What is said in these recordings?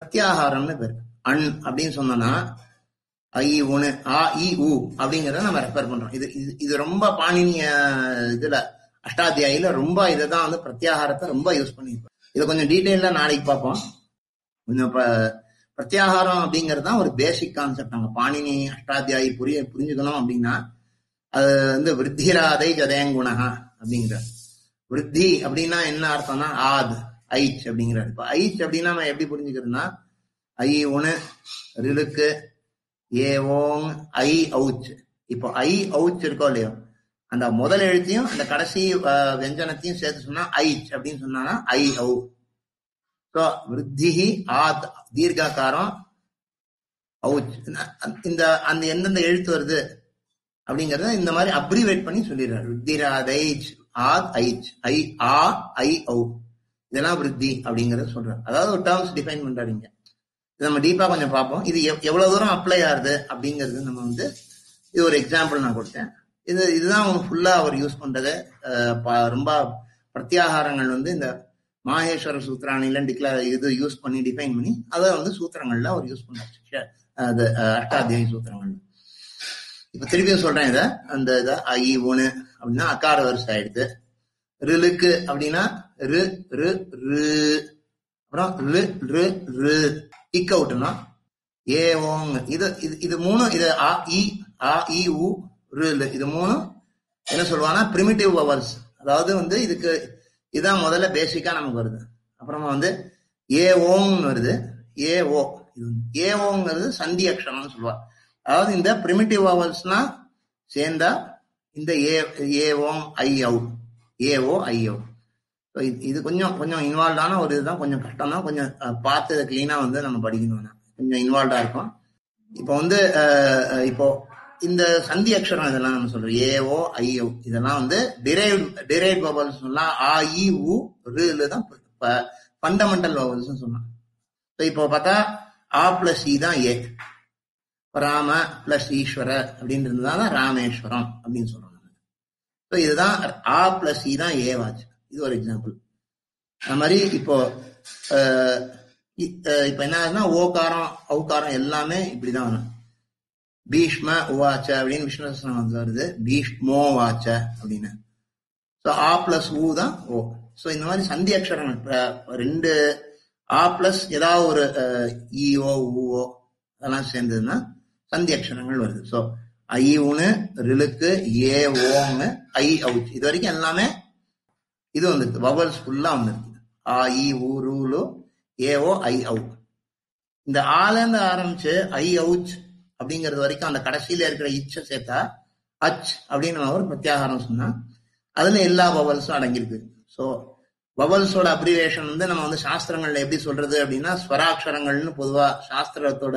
பிரத்யாகாரம்னு பேர் அண் அப்படின்னு சொன்னோம்னா ஐ உணு ஆ இ உ அப்படிங்கறத நம்ம ரெஃபர் பண்றோம் இது இது இது ரொம்ப பாணினிய இதுல அஷ்டாத்தியாயில ரொம்ப இதை தான் வந்து பிரத்யாகாரத்தை ரொம்ப யூஸ் பண்ணியிருப்போம் இதை கொஞ்சம் டீட்டெயிலா நாளைக்கு பார்ப்போம் கொஞ்சம் இப்ப பிரத்யாகாரம் அப்படிங்கிறது தான் ஒரு பேசிக் கான்செப்ட் நாங்க பாணினி அஷ்டாத்தியாயி புரிய புரிஞ்சுக்கணும் அப்படின்னா அது வந்து விருத்திராதை ஜதயங்குணகா அப்படிங்கிற விருத்தி அப்படின்னா என்ன அர்த்தம்னா ஆத் ஐச் அப்படிங்கிறார் இப்ப ஐச் அப்படின்னா நம்ம எப்படி புரிஞ்சுக்கிறதுனா ஐ உணு ரிலுக்கு ஏ ஓங் ஐ அவுச் இப்போ ஐ அவுச் இருக்கோ இல்லையோ அந்த முதல் எழுத்தையும் அந்த கடைசி அஹ், வெஞ்சனத்தையும் சேர்த்து சொன்னா ஐச் அப்படின்னு சொன்னா ஐ ஔ ஸோ விருத்தி ஆத் தீர்க்காக்காரம் அவுச் இந்த அந்த எந்தெந்த எழுத்து வருது அப்படிங்கறத இந்த மாதிரி அப்ரிவேட் பண்ணி சொல்லிடுறாரு விருத்திராதைச் ஆத் ஐச் ஐ ஆ ஐ ஔ இதெல்லாம் விருத்தி அப்படிங்கறத சொல்றாரு அதாவது ஒரு டேர்ம்ஸ் டிஃபைன் பண்றாரு இங்க இது நம்ம டீப்பா கொஞ்சம் பார்ப்போம் இது எவ்- எவ்வளவு தூரம் அப்ளை ஆகுது அப்படிங்கிறது நம்ம வந்து இது ஒரு எக்ஸாம்பிள் நான் கொடுத்தேன் இது இதுதான் ஃபுல்லா அவர் யூஸ் பண்றது அஹ், ப- ரொம்ப பிரத்யாகாரங்கள் வந்து இந்த மாகேஸ்வர சூத்திராணில டிக்ளேர் இது யூஸ் பண்ணி டிஃபைன் பண்ணி அதை வந்து சூத்திரங்கள்ல அவர் யூஸ் பண்ணாரு ஷ- அது அஹ், அஷ்டாத்தியாயி சூத்திரங்கள் இப்ப திருப்பியும் சொல்றேன் இத அந்த இத ஐ உணு அப்படின்னா அக்கார வரிசை ஆயிடுது ரிலுக்கு அப்படின்னா ரு ரு ரு அப்புறம் ரு ரு ரு டிக் அவுட்னா ஏ ஓங் இது இது இது மூணு இது ஆ இ ஆ இ உ ரு லு. இது மூணு என்ன சொல்லுவாங்கன்னா பிரிமிட்டிவ் வவல்ஸ் அதாவது வந்து இதுக்கு இதான் முதல்ல பேசிக்கா நமக்கு வருது அப்புறமா வந்து ஏ ஓங்னு வருது ஏ ஓ இது வந்து ஏ ஓங்கிறது சந்தி அக்ஷரம்னு சொல்லுவா அதாவது இந்த பிரிமிட்டிவ் வவல்ஸ்னா சேர்ந்தா இந்த ஏ ஏ ஓம் ஐ ஔ ஏ ஓ ஐ ஔ So இது இது கொஞ்சம் கொஞ்சம் இன்வால்வ்டான ஒரு இதுதான் கொஞ்சம் கஷ்டம் தான் கொஞ்சம் அஹ், பார்த்து இதை கிளீனா வந்து நம்ம படிக்கணும் நான். கொஞ்சம் இன்வால்வ்டா இருக்கும் இப்போ வந்து அஹ், அஹ், இப்போ இந்த சந்தி அக்ஷரம் இதெல்லாம் நம்ம சொல்றோம் ஏ ஓ ஐ ஓ இதெல்லாம் வந்து டிரைவ் டிரைவ் பவல்ஸ் சொல்லலாம் ஆ இ உ ருல தான் ஃபண்டமெண்டல் பவல்ஸ் சொல்லலாம் So இப்போ பார்த்தா ஆ பிளஸ் இ தான் ஏ ராம பிளஸ் ஈஸ்வர அப்படின்னு இருந்ததுனால ராமேஸ்வரம் அப்படின்னு சொல்றோம் நம்ம. So இதுதான் ஆ பிளஸ் இ தான் ஏவாச்சு இது ஒரு எக்ஸாம்பிள் அது மாதிரி இப்போ அஹ், இ- அஹ், இப்போ என்ன ஆகுதுன்னா ஓகாரம் ஔகாரம் எல்லாமே இப்படிதான் வரும் பீஷ்ம உவாச்ச அப்படின்னு விஷ்ணு சஹஸ்ரநாமத்துல வருது பீஷ்மோ வாச்ச அப்படின்னு ஸோ ஆ பிளஸ் ஊ தான் ஓ ஸோ இந்த மாதிரி சந்தி அக்ஷரங்கள் அஹ், ரெண்டு ஆ பிளஸ் ஏதாவது ஒரு இஓ ஊஓ அதெல்லாம் சேர்ந்ததுன்னா சந்தி அக்ஷரங்கள் வருது ஸோ ஐ உனு ரிலுக்கு ஏ ஓங்கு ஐ அவுச் இது வரைக்கும் எல்லாமே இது வந்துருக்கு வவல்ஸ் ஃபுல்லா வந்துருக்கு ஆ இ ஊ ரூலு ஏ ஓ ஐ அவு இந்த ஆலேருந்து ஆரம்பிச்சு ஐ அவுச் அப்படிங்கிறது வரைக்கும் அந்த கடைசியில இருக்கிற இச்ச சேர்த்தா அச் அப்படின்னு நம்ம ஒரு பிரத்யாகாரம் சொன்னா அதுல எல்லா வவல்ஸும் அடங்கியிருக்கு ஸோ வவல்ஸோட அப்ரிவேஷன் வந்து நம்ம வந்து சாஸ்திரங்கள்ல எப்படி சொல்றது அப்படின்னா ஸ்வராட்சரங்கள்னு பொதுவா சாஸ்திரத்தோட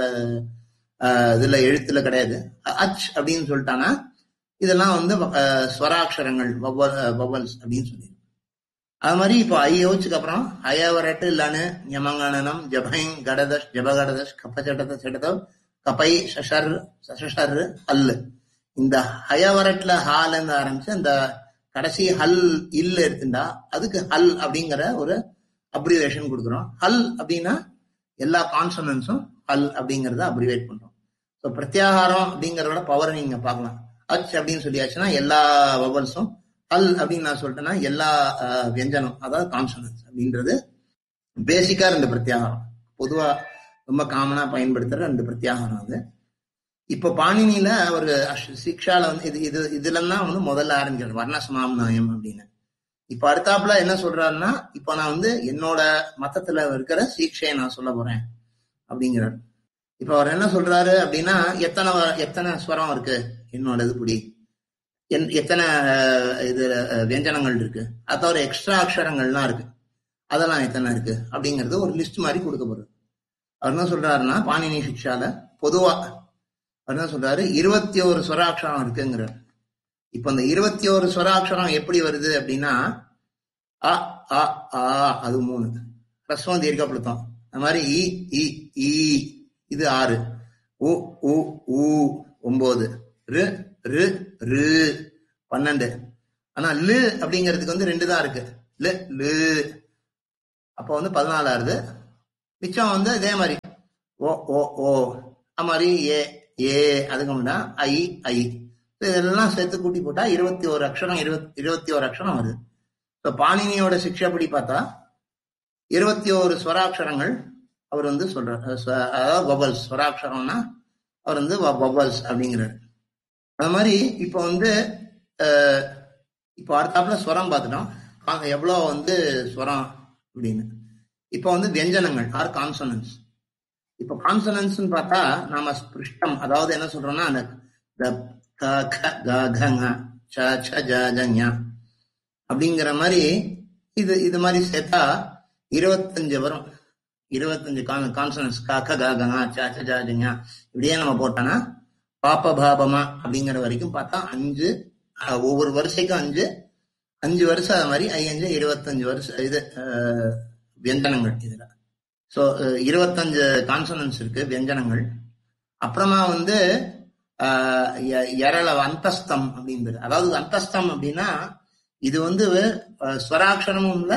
ஆஹ், இதுல எழுத்துல கிடையாது அ- அச் அப்படின்னு சொல்லிட்டானா இதெல்லாம் வந்து ஆஹ், ஸ்வராட்சரங்கள் வவல்ஸ் அப்படின்னு சொல்லி அது மாதிரி இப்போ ஐயோச்சுக்கு அப்புறம் அயவரட்டு இல்லன்னு யமங்கணனம் ஜபைங் கடதஷ் ஜபகடதஷ் கப்பச்சட்டத சட்டதோ கபை சஷர் சஷர் அல்லு இந்த ஹயவரட்ல ஹால் இருந்து ஆரம்பிச்சு அந்த கடைசி ஹல் இல்ல இருக்குண்டா அதுக்கு ஹல் அப்படிங்கிற ஒரு அப்ரிவேஷன் கொடுக்குறோம் ஹல் அப்படின்னா எல்லா கான்சனன்ஸும் ஹல் அப்படிங்கறத அப்ரிவேட் பண்றோம் ஸோ பிரத்யாகாரம் அப்படிங்கறதோட பவரை நீங்க பார்க்கலாம் அச் அப்படின்னு சொல்லியாச்சுன்னா எல்லா வவல்ஸும் அல் அப்படின்னு நான் சொல்லிட்டேன்னா எல்லா அஹ், வியஞ்சனம் அதாவது கான்சனன்ஸ் அப்படின்றது பேசிக்கா ரெண்டு பிரத்யாகாரம் பொதுவா ரொம்ப காமனா பயன்படுத்துற ரெண்டு பிரத்யாகாரம் அது இப்போ பாணினியில அவர் சிக்ஷால வந்து இது இது இதுல தான் வந்து முதல்ல ஆரம்பிக்கிறார் வர்ணசமாம்நாயம் அப்படின்னு இப்ப அடுத்தாப்புல என்ன சொல்றாருன்னா இப்போ நான் வந்து என்னோட மத்தத்துல இருக்கிற சீக்ஷையை நான் சொல்ல போறேன் அப்படிங்கிறார் இப்ப அவர் என்ன சொல்றாரு அப்படின்னா எத்தனை வ- எத்தனை ஸ்வரம் இருக்கு என்னோட இது புடி என்- எத்தனை அஹ், இது அஹ், வியஞ்சனங்கள் இருக்கு அது தவிர எக்ஸ்ட்ரா அக்ஷரங்கள்லாம் இருக்கு அதெல்லாம் எத்தனை இருக்கு அப்படிங்கறது ஒரு லிஸ்ட் மாதிரி கொடுக்கப்படுது அவர் என்ன சொல்றாருன்னா பாணினி சிக்ஷால பொதுவா அவர் என்ன சொல்றாரு இருபத்தி ஒரு ஸ்வராட்சரம் இருக்குங்கிறார் இப்ப அந்த இருபத்தி ஒரு ஸ்வராட்சரம் எப்படி வருது அப்படின்னா அ அ ஆ அது மூணு ஹ்ரஸ்வம் தீர்க்கப்படுத்தம் அது மாதிரி இ இ ஈ இது ஆறு உ உ ஊ ஒன்பது ரு ரு ரு பன்னெண்டு ஆனா லு அப்படிங்கிறதுக்கு வந்து ரெண்டு தான் இருக்கு லு லு அப்போ வந்து பதினாலாவது மிச்சம் வந்து இதே மாதிரி ஓ ஓ ஓ அது மாதிரி ஏ ஏ அதுக்கு முன்னா ஐ ஐ இதெல்லாம் சேர்த்து கூட்டி போட்டா இருபத்தி ஒரு அக்ஷரம் இருபத்தி இருபத்தி ஒரு அக்ஷரம் வருது இப்போ பாணினியோட சிக்ஷாப்படி பார்த்தா இருபத்தி ஒரு ஸ்வராட்சரங்கள் அவர் வந்து சொல்றார் ஸ்வ- அதாவது பபல்ஸ் ஸ்வராட்சரம்னா அவர் வந்து பபல்ஸ் அப்படிங்கிறார் அது மாதிரி இப்போ வந்து அஹ், இப்போ அடுத்தாப்புல ஸ்வரம் பார்த்துட்டோம் ஆ, எவ்வளவு வந்து ஸ்வரம் அப்படின்னு இப்போ வந்து வியஞ்சனங்கள் ஆர் கான்சனன்ஸ் இப்போ கான்சனன்ஸ் பார்த்தா நாம ஸ்பிருஷ்டம் அதாவது என்ன சொல்றோம்னா அந்த த, க, க, க, க, ங, ச, ச, ஜ, ஜ, ஞ அப்படிங்கிற மாதிரி இது இது மாதிரி சேர்த்தா இருபத்தஞ்சு வரும் இருபத்தஞ்சு கான் கான்சனன்ஸ் க க க க, ங, ச, ச, ஜ, ஜ, ஞ இப்படியே நம்ம போட்டோம்னா பாப்ப பாபமா அப்படிங்கிற வரைக்கும் பார்த்தா அஞ்சு அஹ், ஒவ்வொரு வரிசைக்கும் அஞ்சு அஞ்சு வருஷம் அது மாதிரி ஐயஞ்சு இருபத்தஞ்சு வருஷம் இது அஹ், வியஞ்சனங்கள் இதுல ஸோ இருபத்தஞ்சு கான்சனன்ஸ் இருக்கு வியஞ்சனங்கள் அப்புறமா வந்து ஆஹ், எ- எரள அந்தஸ்தம் அப்படின்றது அதாவது அந்தஸ்தம் அப்படின்னா இது வந்து அஹ், ஸ்வராட்சரமும் இல்ல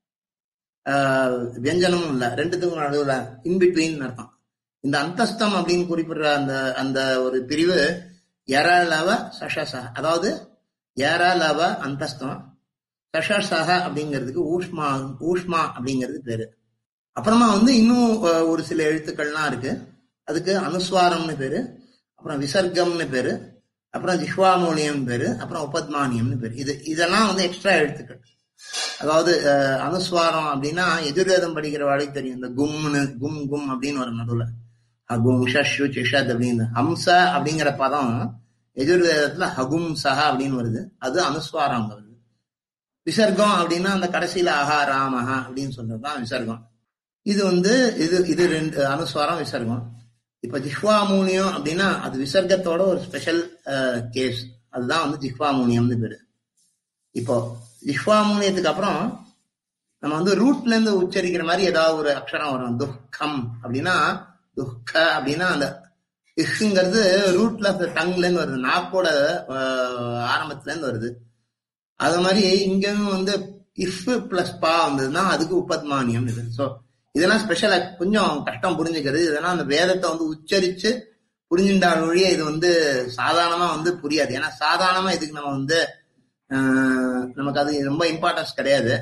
ஆஹ், வியஞ்சனமும் இல்ல ரெண்டுத்துக்கும் நடுவுல இன்பிட்வீன் அர்த்தம் இந்த அந்தஸ்தம் அப்படின்னு குறிப்பிடுற அந்த அந்த ஒரு பிரிவு எரளவ சஷச அதாவது ஏரளவ அந்தஸ்தம் சஷசக அப்படிங்கிறதுக்கு ஊஷ்மா ஊஷ்மா அப்படிங்கிறது பேரு அப்புறமா வந்து இன்னும் அஹ், ஒரு சில எழுத்துக்கள்லாம் இருக்கு அதுக்கு அனுஸ்வாரம்னு பேரு அப்புறம் விசர்க்கம்னு பேரு அப்புறம் ஜிஹ்வாமூலியம் பேரு அப்புறம் உபத்மானியம்னு பேரு இது இதெல்லாம் வந்து எக்ஸ்ட்ரா எழுத்துக்கள் அதாவது அஹ், அனுஸ்வாரம் அப்படின்னா எதிர்வேதம் படிக்கிற வாழைக்கு தெரியும் இந்த கும்னு கும் கும் அப்படின்னு வரும் நடுவுல ஹகும் ஷஷு சிஷத் அப்படின்னு ஹம்ச அப்படிங்கிற பதம் எதிர்வேதத்துல ஹகும் சஹ அப்படின்னு வருது அது அனுஸ்வாரம் அங்க வருது விசர்க்கம் அப்படின்னா அந்த கடைசியில அஹா ராமஹா அப்படின்னு சொல்றதுதான் விசர்க்கம் இது வந்து இது இது ரெண்டு அனுஸ்வாரம் விசர்க்கம் இப்ப ஜிஹ்வாமூனியம் அப்படின்னா அது விசர்க்கத்தோட ஒரு ஸ்பெஷல் கேஸ் அதுதான் வந்து ஜிஹ்வாமூனியம்னு பேரு இப்போ ஜிஹ்வாமூனியத்துக்கு அப்புறம் நம்ம வந்து ரூட்ல இருந்து உச்சரிக்கிற மாதிரி ஏதாவது ஒரு அக்ஷரம் வரும் துக்கம் அப்படின்னா துக்க அப்படின்னா அந்த இஷ்ங்கிறது ரூட்ல டங்ல இருந்து வருது நாக்கோட அஹ், ஆரம்பத்துல இருந்து வருது அது மாதிரி இங்கேயும் வந்து இஃப் பிளஸ் பா வந்ததுன்னா அதுக்கு உபத்மானியம் இது ஸோ இதெல்லாம் ஸ்பெஷலா கொஞ்சம் கஷ்டம் புரிஞ்சுக்கிறது இதெல்லாம் அந்த வேதத்தை வந்து உச்சரிச்சு புரிஞ்சுட்டால் ஒழிய இது வந்து சாதாரணமா வந்து புரியாது ஏன்னா சாதாரணமா இதுக்கு நம்ம வந்து ஆஹ், நமக்கு அது ரொம்ப இம்பார்ட்டன்ஸ் கிடையாது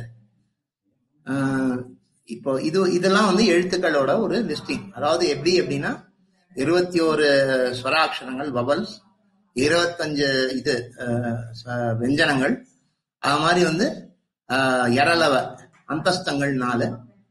ஆஹ், இப்போ இது இதெல்லாம் வந்து எழுத்துக்களோட ஒரு லிஸ்டிங் அதாவது எப்படி எப்படின்னா இருபத்தி ஒரு ஸ்வராட்சரங்கள் வவல்ஸ் இருபத்தஞ்சு இது ஆஹ், ச- வெஞ்சனங்கள் அது மாதிரி வந்து ஆஹ், எரளவ அந்தஸ்தங்கள் நாலு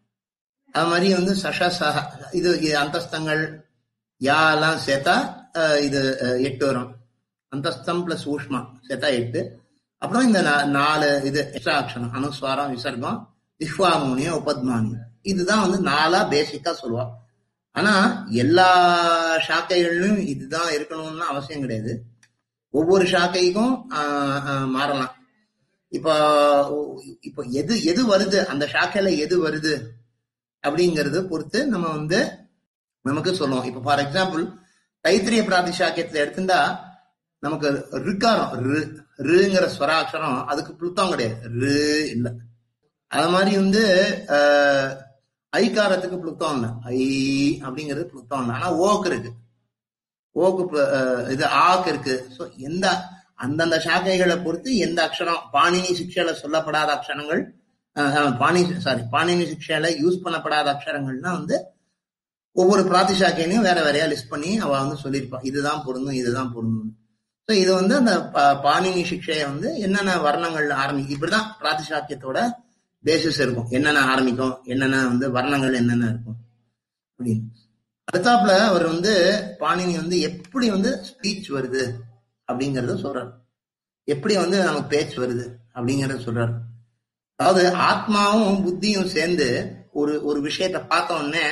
அது மாதிரி வந்து சஷ சஹ இது இது அந்தஸ்தங்கள் யா எல்லாம் சேர்த்தா ஆஹ், இது ஆஹ், எட்டு வரும் அந்தஸ்தம் பிளஸ் ஊஷ்மா சேர்த்தா எட்டு அப்புறம் இந்த நா- நாலு இது எக்ஸ்ட்ரா அக்ஷரம் அனுஸ்வாரம் விசர்க்கம் விஸ்வாமூனியம் உபத்மானியம் இதுதான் வந்து நாலா பேசிக்கா சொல்லுவா ஆனா எல்லா சாக்கைகளிலும் இதுதான் இருக்கணும்னு அவசியம் கிடையாது ஒவ்வொரு சாக்கைக்கும் ஆஹ், ஆஹ், மாறலாம் இப்போ இப்போ எது எது வருது அந்த சாக்கையில எது வருது அப்படிங்கறது பொறுத்து நம்ம வந்து நமக்கு சொல்லுவோம் இப்போ ஃபார் எக்ஸாம்பிள் தைத்திரிய பிராதிசாக்கியத்துல எடுத்துட்டா நமக்கு ரிக்காரம் ரு ருங்கிற ஸ்வராட்சரம் அதுக்கு புளுத்தம் கிடையாது ரு இல்ல அது மாதிரி வந்து ஆஹ், ஐகாரத்துக்கு புளுத்தம் இல்ல ஐ அப்படிங்கிறது புளுத்தம் இல்ல ஆனா ஓக்கு இருக்கு ஓக்கு பு- ஆஹ், இது ஆக்கு இருக்கு ஸோ எந்த அந்தந்த சாக்கைகளை பொறுத்து எந்த அக்ஷரம் பாணினி சிக்ஷையில சொல்லப்படாத அக்ஷரங்கள் ஆஹ், ஆஹ், பாணி சாரி பாணினி சிக்ஷையில யூஸ் பண்ணப்படாத அக்ஷரங்கள்னா வந்து ஒவ்வொரு பிராத்திசாக்கையிலையும் வேற வேறையா லிஸ்ட் பண்ணி அவ வந்து சொல்லியிருப்பா இதுதான் பொருந்தும் இதுதான் பொருந்தும் ஸோ இது வந்து அந்த பா- பாணினி சிக்ஷையை வந்து என்னென்ன வர்ணங்கள் ஆரம்பிக்கும் இப்படிதான் பிராத்திசாக்கியத்தோட பேசிஸ் இருக்கும் என்னென்ன ஆரம்பிக்கும் என்னென்ன வந்து வர்ணங்கள் என்னென்ன இருக்கும் அப்படின்னு அடுத்தாப்புல அவர் வந்து பாணினி வந்து எப்படி வந்து ஸ்பீச் வருது அப்படிங்கறத சொல்றாரு எப்படி வந்து நமக்கு பேச்சு வருது அப்படிங்கறத சொல்றாரு அதாவது ஆத்மாவும் புத்தியும் சேர்ந்து ஒரு ஒரு விஷயத்த பார்த்த உடனே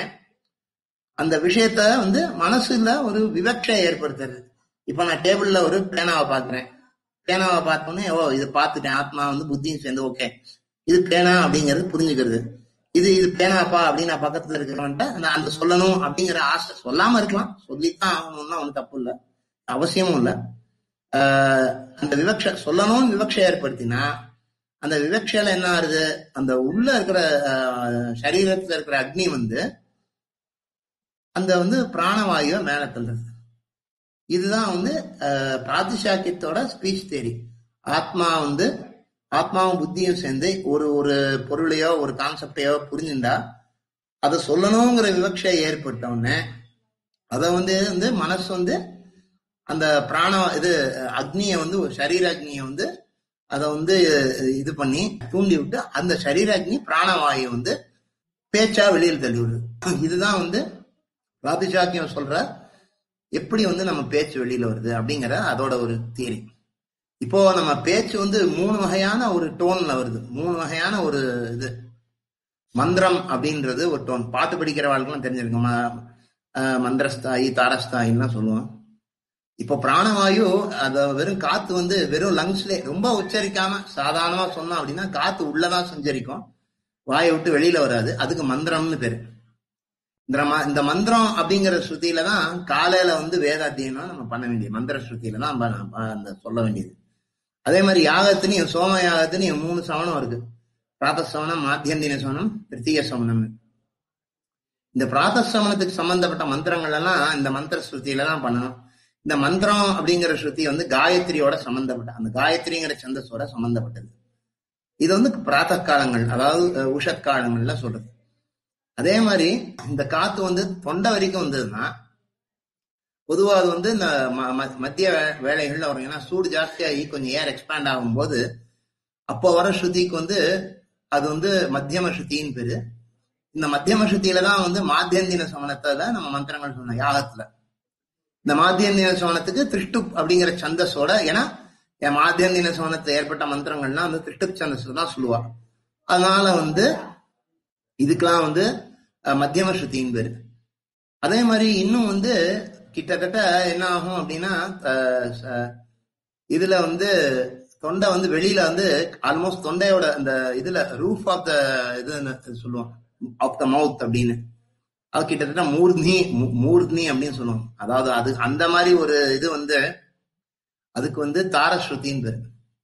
அந்த விஷயத்த வந்து மனசுல ஒரு விவக்ஷை ஏற்படுத்துறது இப்ப நான் டேபிள்ல ஒரு பேனாவை பாக்குறேன் பேனாவை பார்த்தோன்னே ஓ இது பார்த்துட்டேன் ஆத்மா வந்து புத்தியும் சேர்ந்து ஓகே இது பேனா அப்படிங்கிறது புரிஞ்சுக்கிறது இது இது பேனாப்பா அப்படின்னு நான் பக்கத்துல இருக்கிறவன்ட்ட நான் அந்த சொல்லணும் அப்படிங்கிற ஆசை சொல்லாம இருக்கலாம் சொல்லித்தான் ஆகணும்னா ஒன்றும் தப்பு இல்லை அவசியமும் இல்லை ஆஹ் அந்த விவக்ஷ சொல்லணும்னு விவக்ஷை ஏற்படுத்தினா அந்த விவக்ஷையில என்ன ஆகுது அந்த உள்ள இருக்கிற ஆஹ், சரீரத்துல இருக்கிற அக்னி வந்து அந்த வந்து பிராணவாயுவை மேல தள்ளுறது இதுதான் வந்து அஹ், பிராதிசாக்கியத்தோட ஸ்பீச் தேரி ஆத்மா வந்து ஆத்மாவும் புத்தியும் சேர்ந்து ஒரு ஒரு பொருளையோ ஒரு கான்செப்டையோ புரிஞ்சுண்டா அதை சொல்லணுங்கிற விவக்ஷை ஏற்பட்ட உடனே அதை வந்து வந்து மனசு வந்து அந்த பிராண இது அக்னியை வந்து ஒரு சரீர அக்னியை வந்து அதை வந்து இது பண்ணி தூண்டி விட்டு அந்த சரீர அக்னி பிராணவாயு வந்து பேச்சா வெளியில் தள்ளி விடுது இதுதான் வந்து பிராதிசாக்கியம் சொல்ற எப்படி வந்து நம்ம பேச்சு வெளியில வருது அப்படிங்கிற அதோட ஒரு தியரி இப்போ நம்ம பேச்சு வந்து மூணு வகையான ஒரு டோன்ல வருது மூணு வகையான ஒரு இது மந்திரம் அப்படின்றது ஒரு டோன் பாட்டு படிக்கிறவாளுக்கெல்லாம் தெரிஞ்சிருக்கும் ம- அஹ் மந்திரஸ்தாயி தாரஸ்தாயின்லாம் சொல்லுவோம் இப்போ பிராணவாயு அத வெறும் காத்து வந்து வெறும் லங்ஸ்ல ரொம்ப உச்சரிக்காம சாதாரணமா சொன்னோம் அப்படின்னா காத்து உள்ளதான் சஞ்சரிக்கும் வாயை விட்டு வெளியில வராது அதுக்கு மந்திரம்னு பேரு இந்த ம- இந்த மந்திரம் அப்படிங்கிற ஸ்ருதியில தான் காலையில வந்து வேதாத்தியனம் நம்ம பண்ண வேண்டியது மந்திர ஸ்ருதியில தான் நம்ம- நம்ம அந்த சொல்ல வேண்டியது அதே மாதிரி யாகத்திலையும் சோம யாகத்திலையும் மூணு சவனம் இருக்கு பிராத சவனம் மாத்தியந்தின சவனம் திருத்தீய சவனம்னு இந்த பிராத சவனத்துக்கு சம்பந்தப்பட்ட மந்திரங்கள் எல்லாம் இந்த மந்திர ஸ்ருதியில தான் பண்ணணும் இந்த மந்திரம் அப்படிங்கிற ஸ்ருதி வந்து காயத்ரியோட சம்பந்தப்பட்ட அந்த காயத்ரிங்கிற சந்தஸோட சம்பந்தப்பட்டது இது வந்து பிராத்த காலங்கள் அதாவது அஹ், உஷத் காலங்கள்ல சொல்றது அதே மாதிரி இந்த காத்து வந்து தொண்டை வரைக்கும் வந்ததுன்னா பொதுவா அது வந்து இந்த ம- ம- மத்திய வே- வேலைகள்ல வரும் ஏன்னா சூடு ஜாஸ்தியாகி கொஞ்சம் ஏர் எக்ஸ்பேண்ட் ஆகும்போது அப்போ வர ஸ்ருதிக்கு வந்து அது வந்து மத்தியம ஸ்ருதின்னு பேரு இந்த மத்தியம ஸ்ருதியில தான் வந்து மாத்தியந்தின சமணத்துல நம்ம மந்திரங்கள் சொன்னோம் யாகத்துல இந்த மாத்தியந்தின சோனத்துக்கு திருஷ்டுப் அப்படிங்கிற சந்தஸோட ஏன்னா என் மாத்தியந்தின சோனத்துல ஏற்பட்ட மந்திரங்கள்லாம் வந்து திருஷ்டுப் சந்தஸ்ல தான் சொல்லுவா அதனால வந்து இதுக்கெல்லாம் வந்து அஹ், மத்தியம ஸ்ருதின்னு பேரு அதே மாதிரி இன்னும் வந்து கிட்டத்தட்ட என்ன ஆகும் அப்படின்னா அஹ், ச- இதுல வந்து தொண்டை வந்து வெளியில வந்து ஆல்மோஸ்ட் தொண்டையோட அந்த இதுல ரூஃப் ஆஃப் த இது சொல்லுவோம் ஆஃப் த மவுத் அப்படின்னு அது கிட்டத்தட்ட மூர்த்னி மூ- மூர்த்னி அப்படின்னு சொல்லுவாங்க அதாவது அது அந்த மாதிரி ஒரு இது வந்து அதுக்கு வந்து தாரஸ்ருதின்னு பேரு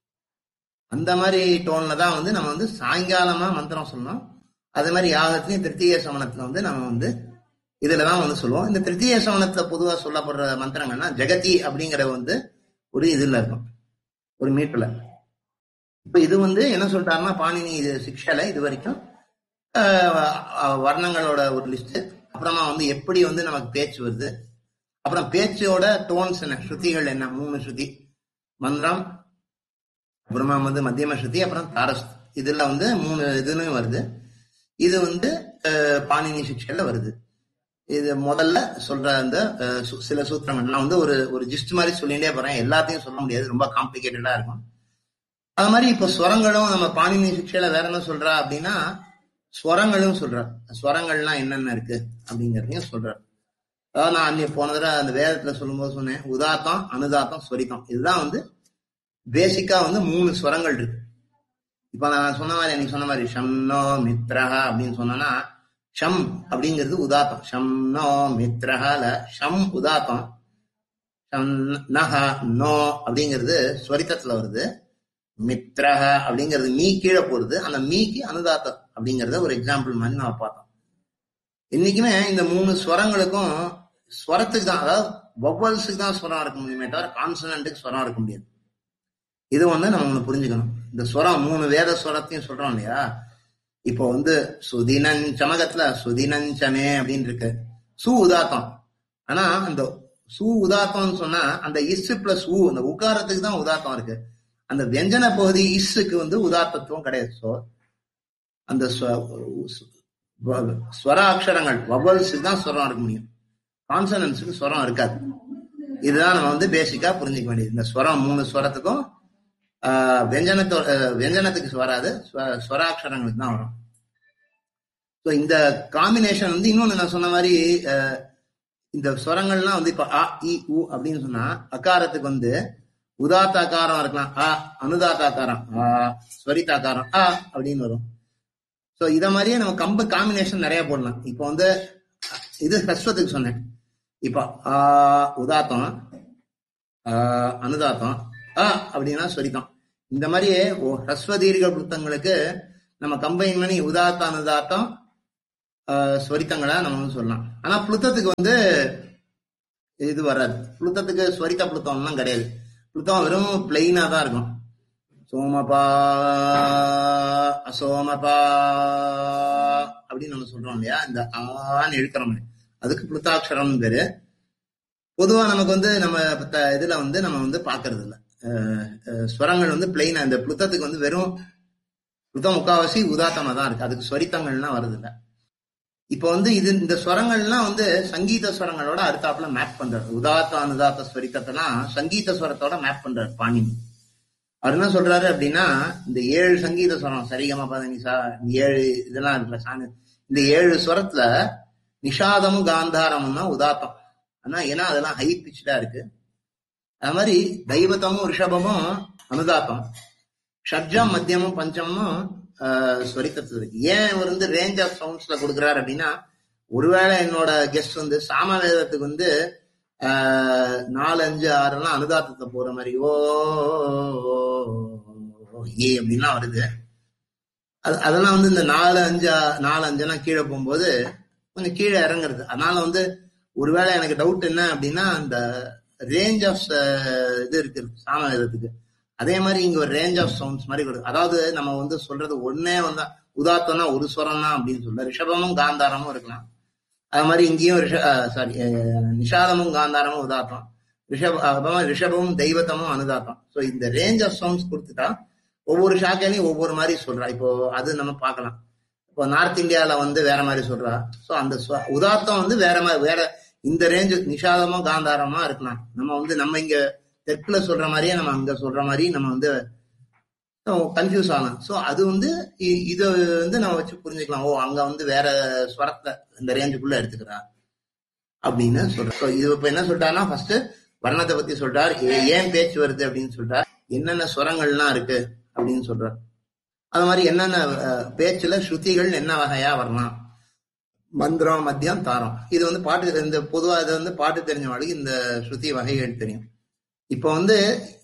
அந்த மாதிரி டோன்ல தான் வந்து நம்ம வந்து சாயங்காலமா மந்திரம் சொல்லணும் அதே மாதிரி யாகத்திலையும் திருத்தீய சமணத்துல வந்து நம்ம வந்து இதுலதான் வந்து சொல்லுவோம் இந்த திருத்தீய சமணத்துல பொதுவா சொல்லப்படுற மந்திரங்கள்னா ஜெகதி அப்படிங்கிற வந்து ஒரு இதுல இருக்கும் ஒரு மீட்ல இப்ப இது வந்து என்ன சொல்லிட்டாருன்னா பாணினி இது சிக்ஷால இது வரைக்கும் ஆஹ் அஹ் வர்ணங்களோட ஒரு லிஸ்ட் அப்புறமா வந்து எப்படி வந்து நமக்கு பேச்சு வருது அப்புறம் பேச்சோட டோன்ஸ் என்ன ஸ்ருதிகள் என்ன மூணு ஸ்ருதி மந்திரம் அப்புறமா வந்து மத்தியம ஸ்ருதி அப்புறம் தாரஸ் இதுல வந்து மூணு இதுன்னு வருது இது வந்து அஹ், பாணினி சிக்ஷையில வருது இது முதல்ல சொல்ற அந்த அஹ், சு- சில சூத்திரங்கள் நான் வந்து ஒரு ஒரு ஜிஸ்ட் மாதிரி சொல்லிட்டே போறேன் எல்லாத்தையும் சொல்ல முடியாது ரொம்ப காம்ப்ளிகேட்டடா இருக்கும் அது மாதிரி இப்போ ஸ்வரங்களும் நம்ம பாணினி சிக்ஷையில வேற என்ன சொல்றா அப்படின்னா ஸ்வரங்களும் சொல்றா ஸ்வரங்கள்லாம் என்னென்ன இருக்கு அப்படிங்கறதையும் சொல்றார் அதாவது நான் அன்னைக்கு போன தடவை அந்த வேதத்துல சொல்லும்போது சொன்னேன் உதாத்தம் அனுதாத்தம் ஸ்வரித்தம் இதுதான் வந்து பேசிக்கா வந்து மூணு ஸ்வரங்கள் இருக்கு இப்ப நான் சொன்ன மாதிரி எனக்கு சொன்ன மாதிரி ஷம்னோ மித்ரஹா அப்படின்னு சொன்னேன்னா ஷம் அப்படிங்கிறது உதாத்தம் ஷம்னோ மித்ரஹால ஷம் உதாத்தம் ஷம் நஹ நோ அப்படிங்கிறது ஸ்வரித்தத்துல வருது மித்ரஹ அப்படிங்கிறது மீ கீழே போறது அந்த மீக்கு அனுதாத்தம் அப்படிங்கறத ஒரு எக்ஸாம்பிள் மாதிரி நம்ம பார்த்தோம் என்னைக்குமே இந்த மூணு ஸ்வரங்களுக்கும் ஸ்வரத்துக்கு தான் அதாவது வவ்வல்ஸுக்கு தான் ஸ்வரம் இருக்க முடியுமே தவிர கான்சனண்ட்டுக்கு ஸ்வரம் இருக்க முடியாது இது ஒண்ணு நம்ம ஒண்ணு புரிஞ்சுக்கணும் இந்த ஸ்வரம் மூணு வேத ஸ்வரத்தையும் சொல்றோம் இல்லையா இப்போ வந்து சுதினன் சமகத்துல சுதினஞ்சமே அப்படின்னு இருக்கு சு உதாத்தம் ஆனா அந்த சு உதாத்தம்னு சொன்னா அந்த இஸ் பிளஸ் உ அந்த உகாரத்துக்கு தான் உதாத்தம் இருக்கு அந்த வியஞ்சன பகுதி இஸ்ஸுக்கு வந்து உதாத்தத்துவம் கிடையாது சோ அந்த ஸ்வ- வ- ஸ்வர அக்ஷரங்கள் வவல்ஸுக்கு தான் ஸ்வரம் இருக்க முடியும் கான்சனன்ஸுக்கு ஸ்வரம் இருக்காது இதுதான் நம்ம வந்து பேசிக்கா புரிஞ்சுக்க வேண்டியது இந்த ஸ்வரம் மூணு ஸ்வரத்துக்கும் ஆஹ், வியஞ்சனத்தோ ஆஹ், வியஞ்சனத்துக்கு வராது ஸ்வ- ஸ்வராட்சரங்களுக்கு தான் வரும் ஸோ இந்த காம்பினேஷன் வந்து இன்னொன்னு நான் சொன்ன மாதிரி ஆஹ், இந்த ஸ்வரங்கள்லாம் வந்து இப்ப அ இ உ அப்படின்னு சொன்னா அகாரத்துக்கு வந்து உதாத்தாக்காரம் இருக்கலாம் அ அனுதாத்தாக்காரம் ஆ ஸ்வரிதாக்காரம் அ அப்படின்னு வரும் ஸோ இத மாதிரியே நம்ம கம்பு காம்பினேஷன் நிறைய போடலாம் இப்போ வந்து இது ஹஸ்வத்துக்கு சொன்னேன் இப்போ ஆ உதாத்தம் ஆ, அனுதாத்தம் அ அப்படின்னா ஸ்வரிதம் இந்த மாதிரியே ஓ ஹஸ்வ தீர்க்க புத்தங்களுக்கு நம்ம கம்பைன் பண்ணி உதாத்த அனுதாத்தம் ஆஹ், ஸ்வரித்தங்களா நம்ம வந்து சொல்லலாம் ஆனா புளுத்தத்துக்கு வந்து இது வராது புளுத்தத்துக்கு ஸ்வரித்த புளுத்தம்லாம் கிடையாது புளுத்தம் வெறும் பிளெயினா தான் இருக்கும் சோமபா அசோமபா அப்படின்னு நம்ம சொல்றோம் இல்லையா இந்த ஆன்னு இழுக்கிறோம் அதுக்கு புளுத்தாட்சரம் பேரு பொதுவா நமக்கு வந்து நம்ம த- இதுல வந்து நம்ம வந்து பாக்குறது இல்ல அஹ், அஹ், ஸ்வரங்கள் வந்து பிளெயினா இந்த புளுத்தத்துக்கு வந்து வெறும் புளுத்தம் முக்காவாசி உதாத்தமா தான் இருக்கு அதுக்கு ஸ்வரித்தங்கள்லாம் வருது இல்ல இப்போ வந்து இது இந்த ஸ்வரங்கள்லாம் வந்து சங்கீத ஸ்வரங்களோட அடுத்தாப்புல மேப் பண்றாரு உதாத்த அனுதாத்த ஸ்வரித்தத்தெல்லாம் சங்கீத ஸ்வரத்தோட மேப் பண்றாரு பாணினி அவர் என்ன சொல்றாரு அப்படின்னா இந்த ஏழு சங்கீத ஸ்வரம் சரிகம பதனிசா ஏழு இதெல்லாம் இருக்குல்ல சாணி இந்த ஏழு ஸ்வரத்துல நிஷாதமும் காந்தாரமும் தான் உதாத்தம் ஆனா ஏன்னா அதெல்லாம் ஹை பிச்சா இருக்கு அது மாதிரி தெய்வத்தமும் ரிஷபமும் அனுதாத்தம் ஷட்ஜம் மத்தியமும் பஞ்சமும் ஆஹ், ஸ்வரித்தத்துல இருக்கு ஏன் இவர் வந்து ரேஞ்ச் ஆஃப் சவுண்ட்ஸ்ல கொடுக்குறாரு அப்படின்னா ஒருவேளை என்னோட கெஸ்ட் வந்து சாமவேதத்துக்கு வந்து ஆஹ், நாலு அஞ்சு ஆறுலாம் அனுதாத்தத்தை போற மாதிரி ஓ ஏ அப்படின்லாம் வருது அது அதெல்லாம் வந்து இந்த நாலு அஞ்சு ஆ- நாலு அஞ்சுனா கீழே போகும்போது கொஞ்சம் கீழே இறங்குறது அதனால வந்து ஒருவேளை எனக்கு டவுட் என்ன அப்படின்னா அந்த ரேஞ்ச் ஆஃப் இது இருக்கு சாமவேதத்துக்கு அதே மாதிரி இங்க ஒரு ரேஞ்ச் ஆஃப் சவுண்ட்ஸ் மாதிரி கொடுக்கு அதாவது நம்ம வந்து சொல்றது ஒன்னே வந்து உதாத்தம்னா ஒரு ஸ்வரம் தான் அப்படின்னு சொல்ல ரிஷபமும் காந்தாரமும் இருக்கலாம் அது மாதிரி இங்கேயும் ரிஷ சாரி நிஷாதமும் காந்தாரமும் உதாத்தம் ரிஷப அப்புறமா ரிஷபமும் தெய்வத்தமும் அனுதாத்தம் ஸோ இந்த ரேஞ்ச் ஆஃப் சவுண்ட்ஸ் கொடுத்துட்டா ஒவ்வொரு ஷாக்கையிலையும் ஒவ்வொரு மாதிரி சொல்றா இப்போ அது நம்ம பார்க்கலாம் இப்போ நார்த் இந்தியால வந்து வேற மாதிரி சொல்றா ஸோ அந்த ஸ்வ- உதாத்தம் வந்து வேற மாதிரி வேற இந்த ரேஞ்சு நிஷாதமோ காந்தாரமா இருக்கலாம் நம்ம வந்து நம்ம இங்க தெற்குல சொல்ற மாதிரியே நம்ம அங்க சொல்ற மாதிரி நம்ம வந்து கன்ஃபியூஸ் ஆகலாம் ஸோ அது வந்து இ- இதை வந்து நம்ம வச்சு புரிஞ்சுக்கலாம் ஓ அங்க வந்து வேற ஸ்வரத்தை இந்த ரேஞ்சுக்குள்ள எடுத்துக்கிறா அப்படின்னு சொல்றோம் So, இது இப்ப என்ன சொல்லிட்டாருன்னா ஃபர்ஸ்ட் வர்ணத்தை பத்தி சொல்றார் ஏ- ஏன் பேச்சு வருது அப்படின்னு சொல்றார் என்னென்ன ஸ்வரங்கள்லாம் இருக்கு அப்படின்னு சொல்றார் அது மாதிரி என்னென்ன அஹ், பேச்சுல ஸ்ருதிகள் என்ன வகையா வரலாம் மந்திரம் மத்தியம் தாரம் இது வந்து பாட்டு இந்த பொதுவா இது வந்து பாட்டு தெரிஞ்சவங்களுக்கு இந்த ஸ்ருதி வகைகள் தெரியும் இப்போ வந்து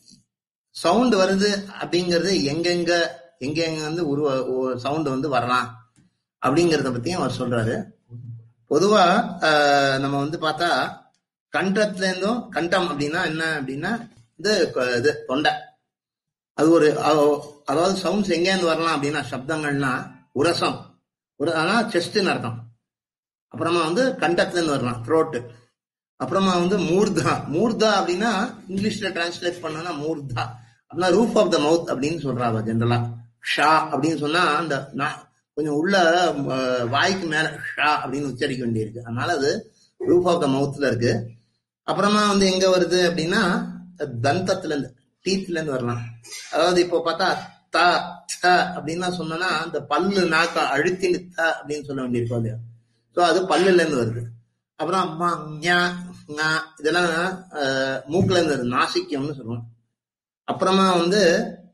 சவுண்ட் வருது அப்படிங்கிறது எங்கெங்க எங்கெங்க வந்து உருவ சவுண்ட் வந்து வரலாம் அப்படிங்கறத பத்தியும் அவர் சொல்றாரு பொதுவா ஆஹ், நம்ம வந்து பார்த்தா கண்டத்துல இருந்தும் கண்டம் அப்படின்னா என்ன அப்படின்னா இது க- இது தொண்டை அது ஒரு அ- அதாவது சவுண்ட்ஸ் எங்க இருந்து வரலாம் அப்படின்னா சப்தங்கள்னா உரசம் ஒரு ஆனா செஸ்ட்னு அர்த்தம் அப்புறமா வந்து கண்டத்துல இருந்து வரலாம் த்ரோட்டு அப்புறமா வந்து மூர்தா மூர்தா அப்படின்னா இங்கிலீஷ்ல டிரான்ஸ்லேட் பண்ணனா மூர்தா அப்படின்னா ரூஃப் ஆஃப் த மவுத் அப்படின்னு சொல்றாங்க ஜென்ரலா ஷா அப்படின்னு சொன்னா அந்த நா- கொஞ்சம் உள்ள அஹ், வாய்க்கு மேல ஷா அப்படின்னு உச்சரிக்க வேண்டியிருக்கு அதனால அது ரூஃப் ஆஃப் த மவுத்ல இருக்கு அப்புறமா வந்து எங்க வருது அப்படின்னா தந்தத்துல இருந்து டீத்ல இருந்து வரலாம் அதாவது இப்போ பார்த்தா த த அப்படின்லாம் சொன்னோம்னா அந்த பல்லு நாக்க அழுத்தி த அப்படின்னு சொல்ல வேண்டியிருக்கோம் இல்லையா ஸோ அது பல்லுல இருந்து வருது அப்புறம் அம்மா ஞா, ஞா, இதெல்லாம் அஹ், மூக்குல இருந்து வருது நாசிக்கியம்னு சொல்லுவோம் அப்புறமா வந்து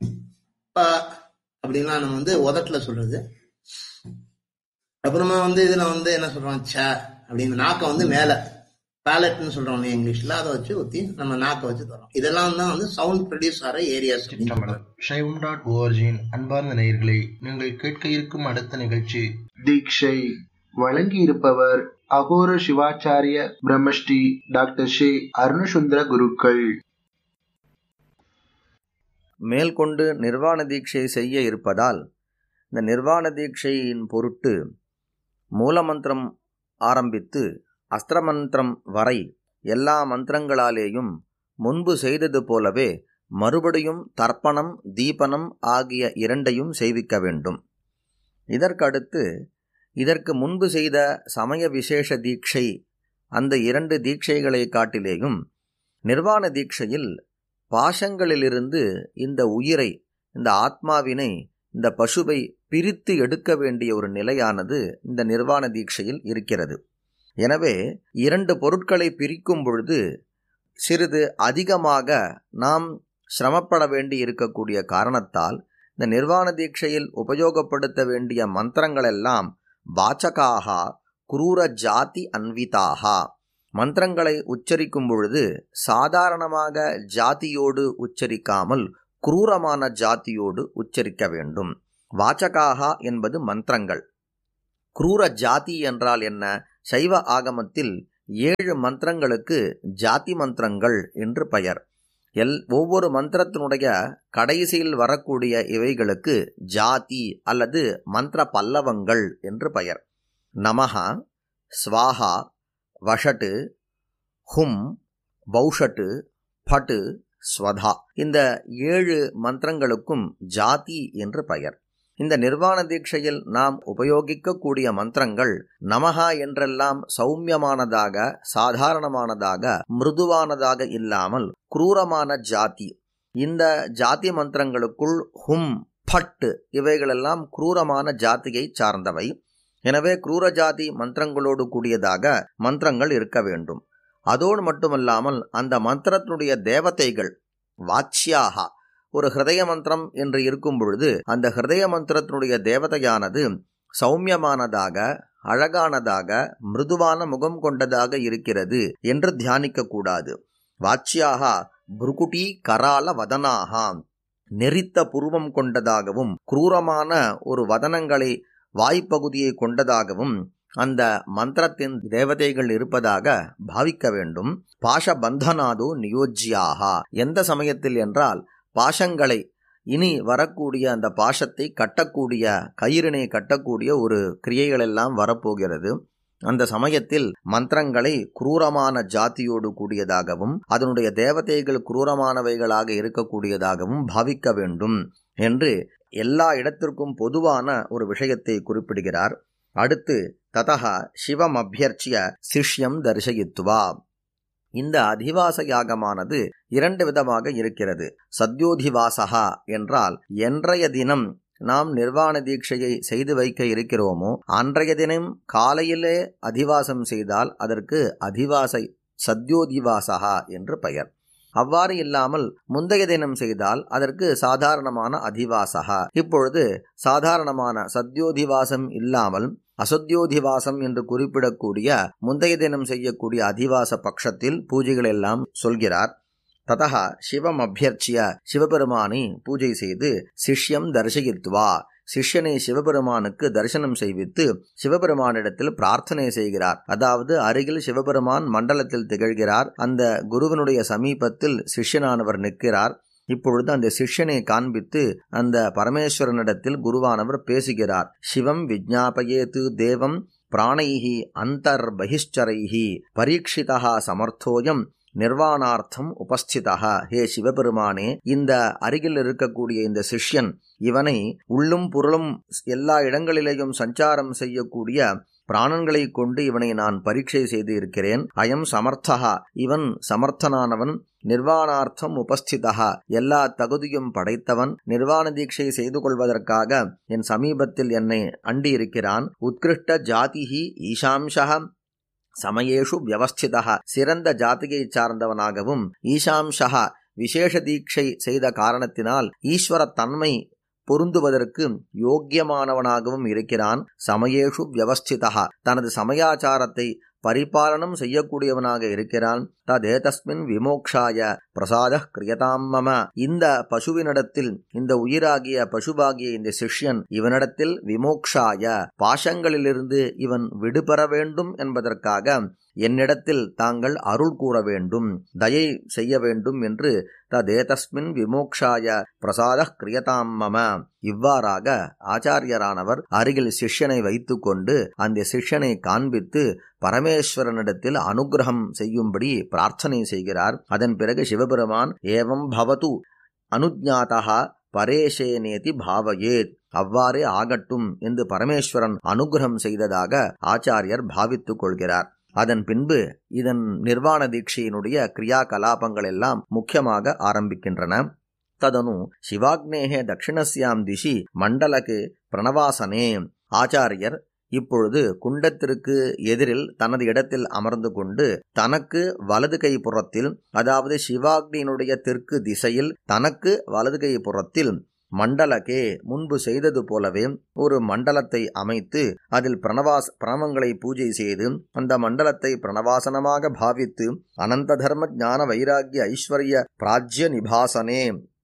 ப அப்படின்லாம் நம்ம வந்து உதட்டுல சொல்றது அப்புறமா வந்து இதுல வந்து என்ன சொல்றோம் ச அப்படின்னு நாக்க வந்து மேல பேலட்னு சொல்றோம் இல்லையா இங்கிலீஷ்ல அதை வச்சு ஊத்தி நம்ம நாக்க வச்சு தரோம் இதெல்லாம் தான் வந்து சவுண்ட் ப்ரொடியூஸ் ஆகிற ஏரியாஸ் சிற்றம்பலம் சைவம் டாட் ஓஆர்ஜியின் அன்பார்ந்த நேயர்களே நீங்கள் கேட்க இருக்கும் அடுத்த நிகழ்ச்சி தீட்சை வழங்கி இருப்பவர் அகோர சிவாச்சாரிய பிரம்மஸ்ரீ டாக்டர் ஸ்ரீ அருணசுந்தர குருக்கள் மேல்கொண்டு நிர்வாண தீட்சை செய்ய இருப்பதால் இந்த நிர்வாண தீட்சையின் பொருட்டு மூலமந்திரம் ஆரம்பித்து அஸ்திரமந்திரம் வரை எல்லா மந்திரங்களாலேயும் முன்பு செய்தது போலவே மறுபடியும் தர்ப்பணம் தீபனம் ஆகிய இரண்டையும் செய்விக்க வேண்டும் இதற்கடுத்து இதற்கு முன்பு செய்த சமய விசேஷ தீட்சை அந்த இரண்டு தீட்சைகளை காட்டிலேயும் நிர்வாண தீட்சையில் பாசங்களிலிருந்து இந்த உயிரை இந்த ஆத்மாவினை இந்த பசுவை பிரித்து எடுக்க வேண்டிய ஒரு நிலையானது இந்த நிர்வாண தீட்சையில் இருக்கிறது எனவே இரண்டு பொருட்களை பிரிக்கும் பொழுது சிறிது அதிகமாக நாம் சிரமப்பட வேண்டி இருக்கக்கூடிய காரணத்தால் இந்த நிர்வாண தீட்சையில் உபயோகப்படுத்த வேண்டிய மந்திரங்களெல்லாம் வாச்சகாகா குரூர ஜாதி அன்விதாகா மந்திரங்களை உச்சரிக்கும் பொழுது சாதாரணமாக ஜாதியோடு உச்சரிக்காமல் குரூரமான ஜாதியோடு உச்சரிக்க வேண்டும் வாச்சகாகா என்பது மந்திரங்கள் குரூர ஜாதி என்றால் என்ன சைவ ஆகமத்தில் ஏழு மந்திரங்களுக்கு ஜாதி மந்திரங்கள் என்று பெயர் எல் ஒவ்வொரு மந்திரத்தினுடைய கடைசியில் வரக்கூடிய இவைகளுக்கு ஜாதி அல்லது மந்திர பல்லவங்கள் என்று பெயர் நமஹா ஸ்வாஹா வஷட்டு ஹும் பௌஷட்டு பட்டு ஸ்வதா இந்த ஏழு மந்திரங்களுக்கும் ஜாதி என்று பெயர் இந்த நிர்வாண தீட்சையில் நாம் உபயோகிக்கக்கூடிய மந்திரங்கள் நமகா என்றெல்லாம் சௌமியமானதாக சாதாரணமானதாக மிருதுவானதாக இல்லாமல் குரூரமான ஜாதி இந்த ஜாதி மந்திரங்களுக்குள் ஹும் பட்டு இவைகளெல்லாம் குரூரமான ஜாதியை சார்ந்தவை எனவே குரூர ஜாதி மந்திரங்களோடு கூடியதாக மந்திரங்கள் இருக்க வேண்டும் அதோடு மட்டுமல்லாமல் அந்த மந்திரத்தினுடைய தேவதைகள் வாட்சியாகா ஒரு ஹிருதய மந்திரம் என்று இருக்கும் பொழுது அந்த ஹிருதய மந்திரத்தினுடைய தேவதையானது சௌமியமானதாக அழகானதாக மிருதுவான முகம் கொண்டதாக இருக்கிறது என்று தியானிக்க கூடாது வாட்சியாக புருகுட்டி கரால வதனாகா நெறித்த புருவம் கொண்டதாகவும் குரூரமான ஒரு வதனங்களை வாய்ப்பகுதியை கொண்டதாகவும் அந்த மந்திரத்தின் தேவதைகள் இருப்பதாக பாவிக்க வேண்டும் பாஷ பந்தனாது நியோஜ்யாகா எந்த சமயத்தில் என்றால் பாஷங்களை இனி வரக்கூடிய அந்த பாஷத்தை கட்டக்கூடிய கயிறினை கட்டக்கூடிய ஒரு கிரியைகள் எல்லாம் வரப்போகிறது அந்த சமயத்தில் மந்திரங்களை குரூரமான ஜாதியோடு கூடியதாகவும் அதனுடைய தேவதைகள் குரூரமானவைகளாக இருக்கக்கூடியதாகவும் பாவிக்க வேண்டும் என்று எல்லா இடத்திற்கும் பொதுவான ஒரு விஷயத்தை குறிப்பிடுகிறார் அடுத்து ததா சிவம் அபியர்ச்சிய சிஷ்யம் தரிசயித்துவா இந்த அதிவாச யாகமானது இரண்டு விதமாக இருக்கிறது சத்யோதிவாசகா என்றால் என்றைய தினம் நாம் நிர்வாண தீட்சையை செய்து வைக்க இருக்கிறோமோ அன்றைய தினம் காலையிலே அதிவாசம் செய்தால் அதற்கு அதிவாசை சத்யோதிவாசகா என்று பெயர் அவ்வாறு இல்லாமல் முந்தைய தினம் செய்தால் அதற்கு சாதாரணமான அதிவாசகா இப்பொழுது சாதாரணமான சத்யோதிவாசம் இல்லாமல் அசத்யோதிவாசம் என்று குறிப்பிடக்கூடிய முந்தைய தினம் செய்யக்கூடிய அதிவாச பட்சத்தில் பூஜைகள் எல்லாம் சொல்கிறார் ததா சிவம் அபியர்ச்சிய சிவபெருமானை பூஜை செய்து சிஷ்யம் தரிசயித்துவா சிஷ்யனை சிவபெருமானுக்கு தரிசனம் செய்வித்து சிவபெருமானிடத்தில் பிரார்த்தனை செய்கிறார் அதாவது அருகில் சிவபெருமான் மண்டலத்தில் திகழ்கிறார் அந்த குருவனுடைய சமீபத்தில் சிஷ்யனானவர் நிற்கிறார் இப்பொழுது அந்த சிஷ்யனை காண்பித்து அந்த பரமேஸ்வரனிடத்தில் குருவானவர் பேசுகிறார் சிவம் விஜ்ஞாபயேத்து தேவம் பிராணைஹி அந்தர் பகிஷ்சரைஹி பரீட்சிதா சமர்த்தோயம் நிர்வாணார்த்தம் உபஸ்திதா ஹே சிவபெருமானே இந்த அருகில் இருக்கக்கூடிய இந்த சிஷ்யன் இவனை உள்ளும் புறலும் எல்லா இடங்களிலேயும் சஞ்சாரம் செய்யக்கூடிய பிராணங்களை கொண்டு இவனை நான் பரீட்சை செய்து இருக்கிறேன் அயம் சமர்த்தகா இவன் சமர்த்தனானவன் நிர்வாணார்த்தம் உபஸ்திதா எல்லா தகுதியும் படைத்தவன் நிர்வாண தீட்சை செய்து கொள்வதற்காக என் சமீபத்தில் என்னை அண்டி இருக்கிறான் உத்கிருஷ்ட ஜாதிஹி ஈஷாம்சா சமயேஷு வியவஸ்திதா சிறந்த ஜாதியை சார்ந்தவனாகவும் ஈஷாம்சா விசேஷ தீட்சை செய்த காரணத்தினால் ஈஸ்வர தன்மை பொருந்துவதற்கு யோக்கியமானவனாகவும் இருக்கிறான் சமயேஷு வியவஸ்திதா தனது சமயாச்சாரத்தை பரிபாலனம் செய்யக்கூடியவனாக இருக்கிறான் ததேதஸ்மின் விமோக்ஷாய பிரசாத கிரியதாம் மம இந்த பசுவினிடத்தில் இந்த உயிராகிய பசுவாகிய இந்த சிஷ்யன் இவனிடத்தில் விமோக்ஷாய பாஷங்களிலிருந்து இவன் விடுபெற வேண்டும் என்பதற்காக என்னிடத்தில் தாங்கள் அருள் கூற வேண்டும் தயை செய்ய வேண்டும் என்று ததேதஸ்மின் விமோக்ஷாய பிரசாத கிரியதாம் மம இவ்வாறாக ஆச்சாரியரானவர் அருகில் சிஷ்யனை வைத்துக்கொண்டு அந்த சிஷ்யனை காண்பித்து பரமேஸ்வரனிடத்தில் அனுகிரகம் செய்யும்படி பிரார்த்தனை செய்கிறார் அதன் பிறகு சிவபெருமான் ஏவம் பவது அனுஜாதா பரேஷேனேதி பாவயேத் அவ்வாறே ஆகட்டும் என்று பரமேஸ்வரன் அனுகிரகம் செய்ததாக ஆச்சாரியர் பாவித்துக் கொள்கிறார் அதன் பின்பு இதன் நிர்வாண தீட்சையினுடைய கிரியா கலாபங்கள் எல்லாம் முக்கியமாக ஆரம்பிக்கின்றன ததனு சிவாக்னேகே தட்சிணஸ்யாம் திசி மண்டலக்கு பிரணவாசனே ஆச்சாரியர் இப்பொழுது குண்டத்திற்கு எதிரில் தனது இடத்தில் அமர்ந்து கொண்டு தனக்கு வலது கை புறத்தில் அதாவது சிவாக்னியினுடைய தெற்கு திசையில் தனக்கு வலது கை புறத்தில் மண்டலக்கே முன்பு செய்தது போலவே ஒரு மண்டலத்தை அமைத்து அதில் பிரணவாஸ் பிரணவங்களை பூஜை செய்து அந்த மண்டலத்தை பிரணவாசனமாக பாவித்து அனந்த தர்ம ஞான வைராகிய ஐஸ்வர்ய பிராஜ்ய நிபாசனே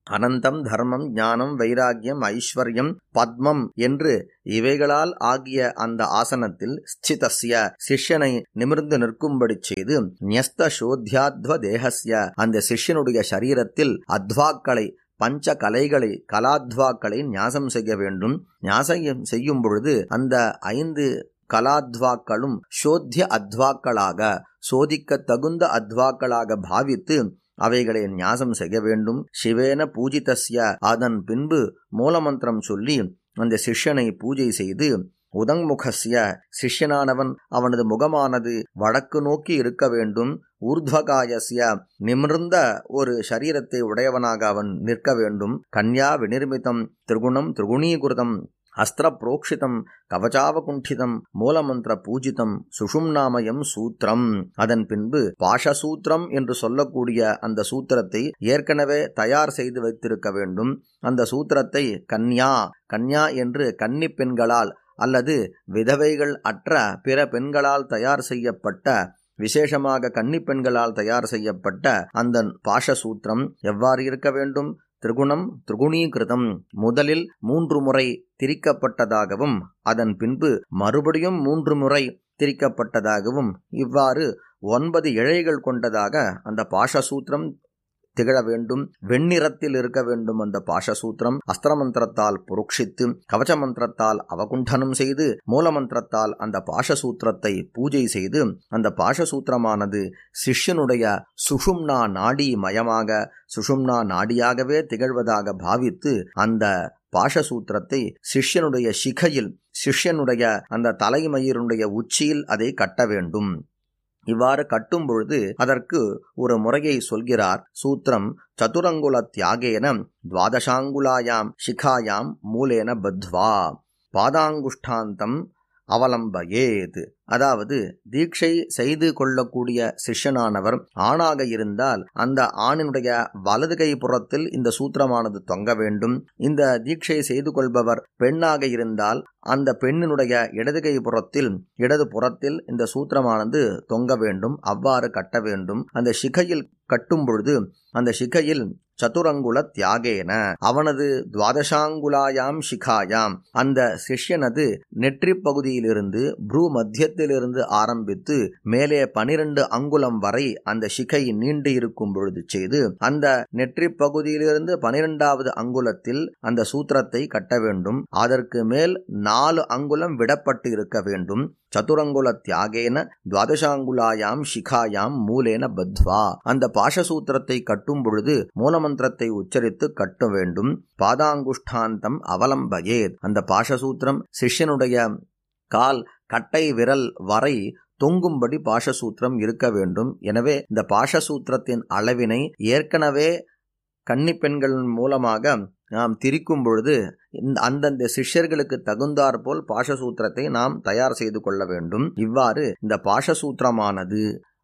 அனந்தம் தர்மம் ஞானம் வைராகியம் ஐஸ்வர்யம் பத்மம் என்று இவைகளால் ஆகிய அந்த ஆசனத்தில் ஸ்திதஸ்ய சிஷ்யனை நிமிர்ந்து நிற்கும்படி செய்து நியஸ்த சோத்யாத்வ தேகஸ்ய அந்த சிஷ்யனுடைய சரீரத்தில் அத்வாக்களை பஞ்ச கலைகளை கலாத்வாக்களை ஞாசம் செய்ய வேண்டும் ஞாசம் செய்யும் பொழுது அந்த ஐந்து கலாத்வாக்களும் சோத்திய அத்வாக்களாக சோதிக்க தகுந்த அத்வாக்களாக பாவித்து அவைகளை ஞாசம் செய்ய வேண்டும் சிவேன பூஜிதஸ்ய அதன் பின்பு மூலமந்திரம் சொல்லி அந்த சிஷ்யனை பூஜை செய்து உதங்முகஸ்ய சிஷ்யனானவன் அவனது முகமானது வடக்கு நோக்கி இருக்க வேண்டும் ஊர்த்வகாயஸ்ய நிமிர்ந்த ஒரு சரீரத்தை உடையவனாக அவன் நிற்க வேண்டும் கன்யா விநிர்மிதம் திரிகுணம் திரிகுணீகிருதம் அஸ்திர புரோக்ஷிதம் கவச்சாவகுண்டிதம் மூலமந்திர பூஜிதம் சுஷும்நாமயம் சூத்திரம் அதன் பின்பு பாஷசூத்திரம் என்று சொல்லக்கூடிய அந்த சூத்திரத்தை ஏற்கனவே தயார் செய்து வைத்திருக்க வேண்டும் அந்த சூத்திரத்தை கன்யா கன்யா என்று கன்னி பெண்களால் அல்லது விதவைகள் அற்ற பிற பெண்களால் தயார் செய்யப்பட்ட விசேஷமாக கன்னி பெண்களால் தயார் செய்யப்பட்ட அந்த பாஷசூத்திரம் எவ்வாறு இருக்க வேண்டும் திரிகுணம் திரிகுணீகிருதம் முதலில் மூன்று முறை திரிக்கப்பட்டதாகவும் அதன் பின்பு மறுபடியும் மூன்று முறை திரிக்கப்பட்டதாகவும் இவ்வாறு ஒன்பது இழைகள் கொண்டதாக அந்த பாஷசூத்திரம் திகழ வேண்டும் வெண்ணிறத்தில் இருக்க வேண்டும் அந்த பாஷசூத்திரம் அஸ்திரமந்திரத்தால் புருக்ஷித்து கவச்ச மந்திரத்தால் அவகுண்டனம் செய்து மூலமந்திரத்தால் அந்த பாஷசூத்திரத்தை பூஜை செய்து அந்த பாஷசூத்திரமானது சிஷ்யனுடைய சுஷும்னா நாடி மயமாக சுஷும்னா நாடியாகவே திகழ்வதாக பாவித்து அந்த பாஷசூத்திரத்தை சிஷ்யனுடைய சிகையில் சிஷ்யனுடைய அந்த தலைமயிரினுடைய உச்சியில் அதை கட்ட வேண்டும் இவ்வாறு கட்டும் பொழுது அதற்கு ஒரு முறையை சொல்கிறார் சூத்திரம் சதுரங்குல தியாகேன துவாதசாங்குலாயாம் சிகாயாம் மூலேன பத்வா பாதாங்குஷ்டாந்தம் அவலம்பயேத் அதாவது தீட்சை செய்து கொள்ளக்கூடிய சிஷ்யனானவர் ஆணாக இருந்தால் அந்த ஆணினுடைய வலது கை புறத்தில் இந்த சூத்திரமானது தொங்க வேண்டும் இந்த தீட்சை செய்து கொள்பவர் பெண்ணாக இருந்தால் அந்த பெண்ணினுடைய இடது கை புறத்தில் இடது புறத்தில் இந்த சூத்திரமானது தொங்க வேண்டும் அவ்வாறு கட்ட வேண்டும் அந்த சிகையில் கட்டும் பொழுது அந்த சிகையில் சதுரங்குல தியாகேன அவனது துவாதசாங்குலாயாம் சிகாயாம் அந்த சிஷ்யனது நெற்றி பகுதியிலிருந்து ப்ரூ மத்தியத்திலிருந்து ஆரம்பித்து மேலே பனிரெண்டு அங்குலம் வரை அந்த சிகை நீண்டு இருக்கும் பொழுது செய்து அந்த நெற்றி பகுதியிலிருந்து பனிரெண்டாவது அங்குலத்தில் அந்த சூத்திரத்தை கட்ட வேண்டும் அதற்கு மேல் நாலு அங்குலம் விடப்பட்டு இருக்க வேண்டும் சதுரங்குல தியாகேன துவாதசாங்குலாயாம் சிகாயாம் மூலேன பத்வா அந்த பாஷசூத்திரத்தை கட்டும் பொழுது மூலமந்திரத்தை உச்சரித்து கட்ட வேண்டும் பாதாங்குஷ்டாந்தம் அவலம்பயேத் அந்த பாஷசூத்திரம் சிஷ்யனுடைய கால் கட்டை விரல் வரை தொங்கும்படி பாஷசூத்திரம் இருக்க வேண்டும் எனவே இந்த பாஷசூத்திரத்தின் அளவினை ஏற்கனவே கன்னிப்பெண்கள் மூலமாக நாம் திரிக்கும் பொழுது இந்த அந்தந்த சிஷ்யர்களுக்கு தகுந்தாற்போல் பாஷசூத்திரத்தை நாம் தயார் செய்து கொள்ள வேண்டும் இவ்வாறு இந்த பாஷசூத்திரமானது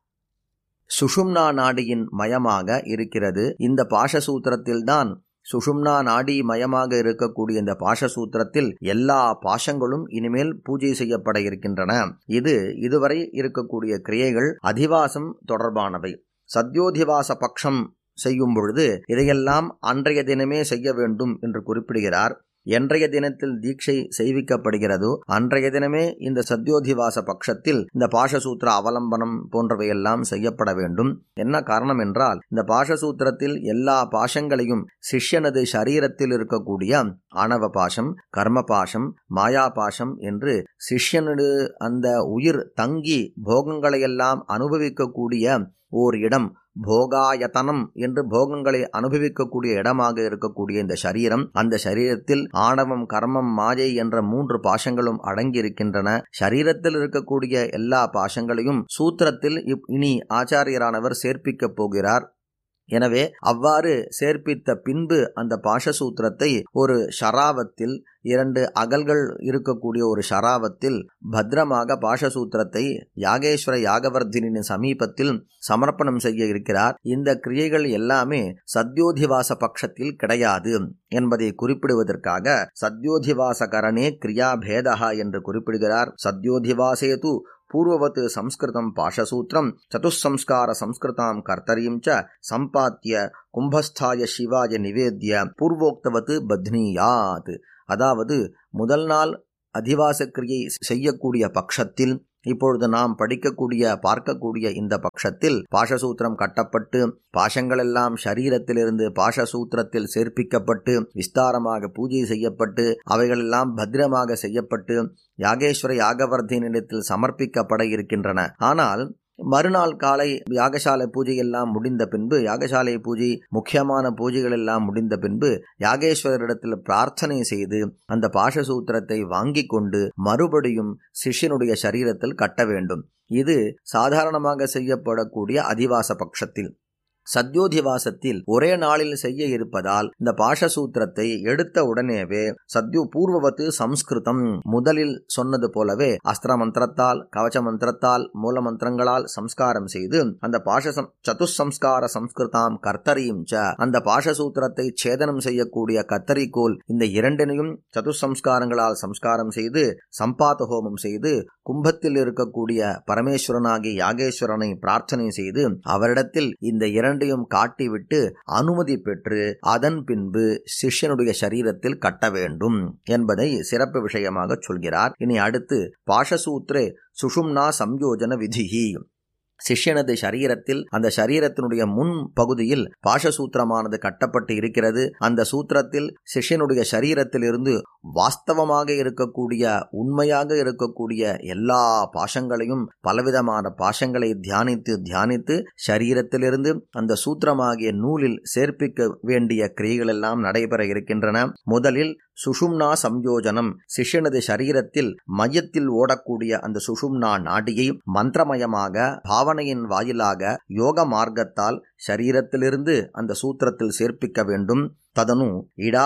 சுஷும்னா நாடியின் மயமாக இருக்கிறது இந்த பாஷசூத்திரத்தில்தான் சுஷும்னா நாடி மயமாக இருக்கக்கூடிய இந்த பாஷசூத்திரத்தில் எல்லா பாஷங்களும் இனிமேல் பூஜை செய்யப்பட இருக்கின்றன இது இதுவரை இருக்கக்கூடிய கிரியைகள் அதிவாசம் தொடர்பானவை சத்யோதிவாச பட்சம் செய்யும் பொழுது இதையெல்லாம் அன்றைய தினமே செய்ய வேண்டும் என்று குறிப்பிடுகிறார் என்றைய தினத்தில் தீட்சை செய்விக்கப்படுகிறதோ அன்றைய தினமே இந்த சத்யோதிவாச பட்சத்தில் இந்த பாஷசூத்திர அவலம்பனம் போன்றவையெல்லாம் செய்யப்பட வேண்டும் என்ன காரணம் என்றால் இந்த பாஷசூத்திரத்தில் எல்லா பாஷங்களையும் சிஷ்யனது சரீரத்தில் இருக்கக்கூடிய ஆணவ பாஷம் கர்ம பாஷம் மாயா பாஷம் என்று சிஷ்யனது அந்த உயிர் தங்கி போகங்களையெல்லாம் அனுபவிக்கக்கூடிய ஓர் இடம் போகாயத்தனம் என்று போகங்களை அனுபவிக்கக்கூடிய இடமாக இருக்கக்கூடிய இந்த சரீரம் அந்த சரீரத்தில் ஆணவம் கர்மம் மாயை என்ற மூன்று பாஷங்களும் அடங்கியிருக்கின்றன சரீரத்தில் இருக்கக்கூடிய எல்லா பாஷங்களையும் சூத்திரத்தில் இனி ஆச்சாரியரானவர் சேர்ப்பிக்கப் போகிறார் எனவே அவ்வாறு சேர்ப்பித்த பின்பு அந்த பாஷசூத்திரத்தை ஒரு ஷராவத்தில் இரண்டு அகல்கள் இருக்கக்கூடிய ஒரு ஷராவத்தில் பத்திரமாக பாஷசூத்திரத்தை யாகேஸ்வர யாகவர்தினின் சமீபத்தில் சமர்ப்பணம் செய்ய இருக்கிறார் இந்த கிரியைகள் எல்லாமே சத்யோதிவாச பட்சத்தில் கிடையாது என்பதை குறிப்பிடுவதற்காக சத்யோதிவாச கரணே கிரியா பேதா என்று குறிப்பிடுகிறார் சத்யோதிவாசே து பூர்வவத் சம்ஸ்கிருதம் பாஷசூத்திரம் சதுசம்ஸ்கார சம்ஸ்கிருதாம் கர்த்தரீம் ச சம்பாத்திய கும்பஸ்தாய சிவாய நிவேத்திய பூர்வோக்தவத்து பத்னியாத் அதாவது முதல் நாள் அதிவாசக்கிரியை செய்யக்கூடிய பட்சத்தில் இப்பொழுது நாம் படிக்கக்கூடிய பார்க்கக்கூடிய இந்த பட்சத்தில் பாஷசூத்திரம் கட்டப்பட்டு பாஷங்களெல்லாம் சரீரத்திலிருந்து பாஷசூத்திரத்தில் சேர்ப்பிக்கப்பட்டு விஸ்தாரமாக பூஜை செய்யப்பட்டு அவைகளெல்லாம் பத்திரமாக செய்யப்பட்டு யாகேஸ்வர யாகவர்த்தினிடத்தில் சமர்ப்பிக்கப்பட இருக்கின்றன ஆனால் மறுநாள் காலை யாகசாலை பூஜை எல்லாம் முடிந்த பின்பு யாகசாலை பூஜை முக்கியமான பூஜைகள் எல்லாம் முடிந்த பின்பு யாகேஸ்வரரிடத்தில் பிரார்த்தனை செய்து அந்த பாஷசூத்திரத்தை வாங்கி கொண்டு மறுபடியும் சிஷ்யனுடைய சரீரத்தில் கட்ட வேண்டும் இது சாதாரணமாக செய்யப்படக்கூடிய அதிவாச பட்சத்தில் சத்யோதிவாசத்தில் ஒரே நாளில் செய்ய இருப்பதால் இந்த பாஷசூத்திரத்தை எடுத்த உடனேவே சத்யு பூர்வவத்து சம்ஸ்கிருதம் முதலில் சொன்னது போலவே அஸ்திர மந்திரத்தால் கவச்ச மந்திரத்தால் மூல மந்திரங்களால் சம்ஸ்காரம் செய்து அந்த பாஷ சதுசம்ஸ்கார சம்ஸ்கிருதாம் கர்த்தரியும் ச அந்த பாஷசூத்திரத்தை சேதனம் செய்யக்கூடிய கத்தரிக்கோல் இந்த இரண்டினையும் சதுசம்ஸ்காரங்களால் சம்ஸ்காரம் செய்து சம்பாத ஹோமம் செய்து கும்பத்தில் இருக்கக்கூடிய பரமேஸ்வரனாகிய யாகேஸ்வரனை பிரார்த்தனை செய்து அவரிடத்தில் இந்த இரண்டையும் காட்டிவிட்டு அனுமதி பெற்று அதன் பின்பு சிஷ்யனுடைய சரீரத்தில் கட்ட வேண்டும் என்பதை சிறப்பு விஷயமாக சொல்கிறார் இனி அடுத்து பாஷசூத்ரே சுஷும்னா சம்யோஜன விதிஹி சிஷ்யனது சரீரத்தில் அந்த சரீரத்தினுடைய முன் பகுதியில் பாஷசூத்திரமானது கட்டப்பட்டு இருக்கிறது அந்த சூத்திரத்தில் சிஷ்யனுடைய சரீரத்திலிருந்து வாஸ்தவமாக இருக்கக்கூடிய உண்மையாக இருக்கக்கூடிய எல்லா பாஷங்களையும் பலவிதமான பாஷங்களை தியானித்து தியானித்து சரீரத்திலிருந்து அந்த சூத்திரமாகிய நூலில் சேர்ப்பிக்க வேண்டிய கிரியைகள் எல்லாம் நடைபெற இருக்கின்றன முதலில் சுஷும்னா சம்யோஜனம் சிஷ்யனது சரீரத்தில் மையத்தில் ஓடக்கூடிய அந்த சுஷும்னா நாடியை மந்திரமயமாக பாவனையின் வாயிலாக யோக மார்க்கத்தால் சரீரத்திலிருந்து அந்த சூத்திரத்தில் சேர்ப்பிக்க வேண்டும் ததனு இடா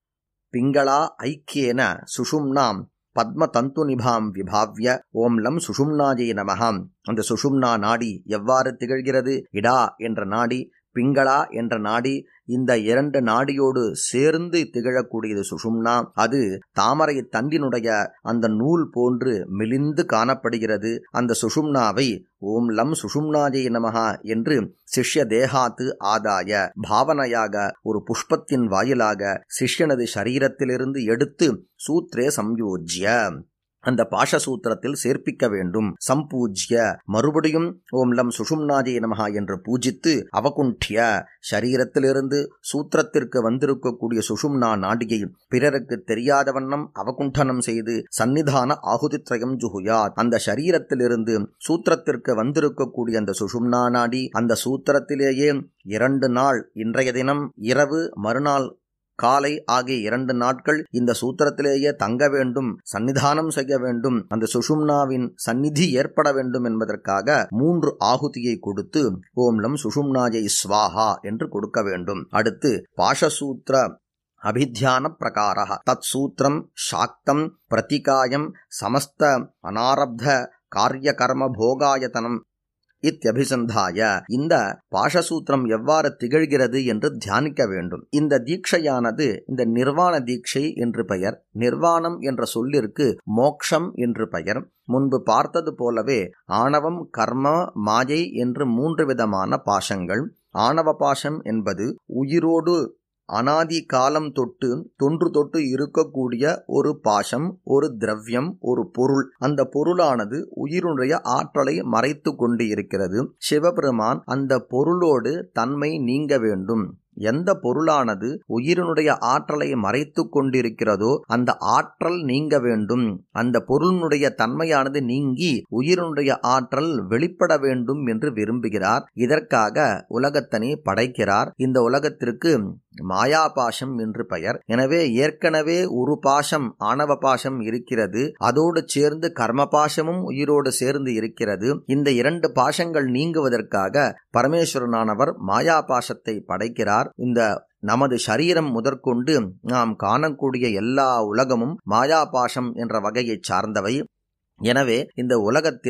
பிங்களா ஐக்கியேன சுஷும்னாம் பத்ம தந்து நிபாம் விபாவ்ய ஓம் லம் சுஷும்னாஜே நமகாம் அந்த சுஷும்னா நாடி எவ்வாறு திகழ்கிறது இடா என்ற நாடி பிங்களா என்ற நாடி இந்த இரண்டு நாடியோடு சேர்ந்து திகழக்கூடியது சுஷும்னா அது தாமரை தண்டினுடைய அந்த நூல் போன்று மெலிந்து காணப்படுகிறது அந்த சுஷும்னாவை ஓம் லம் சுஷும்னாஜே நமகா என்று சிஷ்ய தேகாத்து ஆதாய பாவனையாக ஒரு புஷ்பத்தின் வாயிலாக சிஷ்யனது சரீரத்திலிருந்து எடுத்து சூத்ரே சம்யோஜ்ய அந்த பாஷசூத்திரத்தில் சேர்ப்பிக்க வேண்டும் சம்பூஜ்ய மறுபடியும் ஓம் லம் சுஷும்னாஜே நமகா என்று பூஜித்து அவகுண்டிய சரீரத்திலிருந்து சூத்திரத்திற்கு வந்திருக்கக்கூடிய சுஷும்னா நாடியை பிறருக்கு தெரியாத வண்ணம் அவகுண்டனம் செய்து சந்நிதான ஆகுதித்ரயம் ஜுகுயாத் அந்த சரீரத்திலிருந்து சூத்திரத்திற்கு வந்திருக்கக்கூடிய அந்த சுஷும்னா நாடி அந்த சூத்திரத்திலேயே இரண்டு நாள் இன்றைய தினம் இரவு மறுநாள் காலை ஆகிய இரண்டு நாட்கள் இந்த சூத்திரத்திலேயே தங்க வேண்டும் சன்னிதானம் செய்ய வேண்டும் அந்த சுஷும்னாவின் சந்நிதி ஏற்பட வேண்டும் என்பதற்காக மூன்று ஆகுதியை கொடுத்து ஓம்லம் சுஷும்னாஜை ஸ்வாஹா என்று கொடுக்க வேண்டும் அடுத்து பாஷசூத்திர அபித்தியான பிரகார தத் சூத்திரம் சாக்தம் பிரதிகாயம் சமஸ்த அனாரப்த காரியகர்ம போகாயத்தனம் இத்தியபிசந்தாய இந்த பாஷசூத்திரம் எவ்வாறு திகழ்கிறது என்று தியானிக்க வேண்டும் இந்த தீட்சையானது இந்த நிர்வாண தீட்சை என்று பெயர் நிர்வாணம் என்ற சொல்லிற்கு மோக்ஷம் என்று பெயர் முன்பு பார்த்தது போலவே ஆணவம் கர்ம மாயை என்று மூன்று விதமான பாஷங்கள் ஆணவ பாஷம் என்பது உயிரோடு அனாதி காலம் தொட்டு தொன்று தொட்டு இருக்கக்கூடிய ஒரு பாசம் ஒரு திரவியம் ஒரு பொருள் அந்த பொருளானது உயிருடைய ஆற்றலை மறைத்து கொண்டு இருக்கிறது சிவபெருமான் அந்த பொருளோடு தன்மை நீங்க வேண்டும் எந்த பொருளானது உயிரினுடைய ஆற்றலை மறைத்து கொண்டிருக்கிறதோ அந்த ஆற்றல் நீங்க வேண்டும் அந்த பொருளினுடைய தன்மையானது நீங்கி உயிரினுடைய ஆற்றல் வெளிப்பட வேண்டும் என்று விரும்புகிறார் இதற்காக உலகத்தனி படைக்கிறார் இந்த உலகத்திற்கு மாயாபாசம் என்று பெயர் எனவே ஏற்கனவே ஒரு பாசம் ஆணவ பாசம் இருக்கிறது அதோடு சேர்ந்து கர்ம பாசமும் உயிரோடு சேர்ந்து இருக்கிறது இந்த இரண்டு பாசங்கள் நீங்குவதற்காக பரமேஸ்வரனானவர் மாயா பாசத்தை படைக்கிறார் இந்த நமது சரீரம் முதற்கொண்டு நாம் காணக்கூடிய எல்லா உலகமும் மாயாபாசம் என்ற வகையைச் சார்ந்தவை எனவே இந்த உலகத்தில்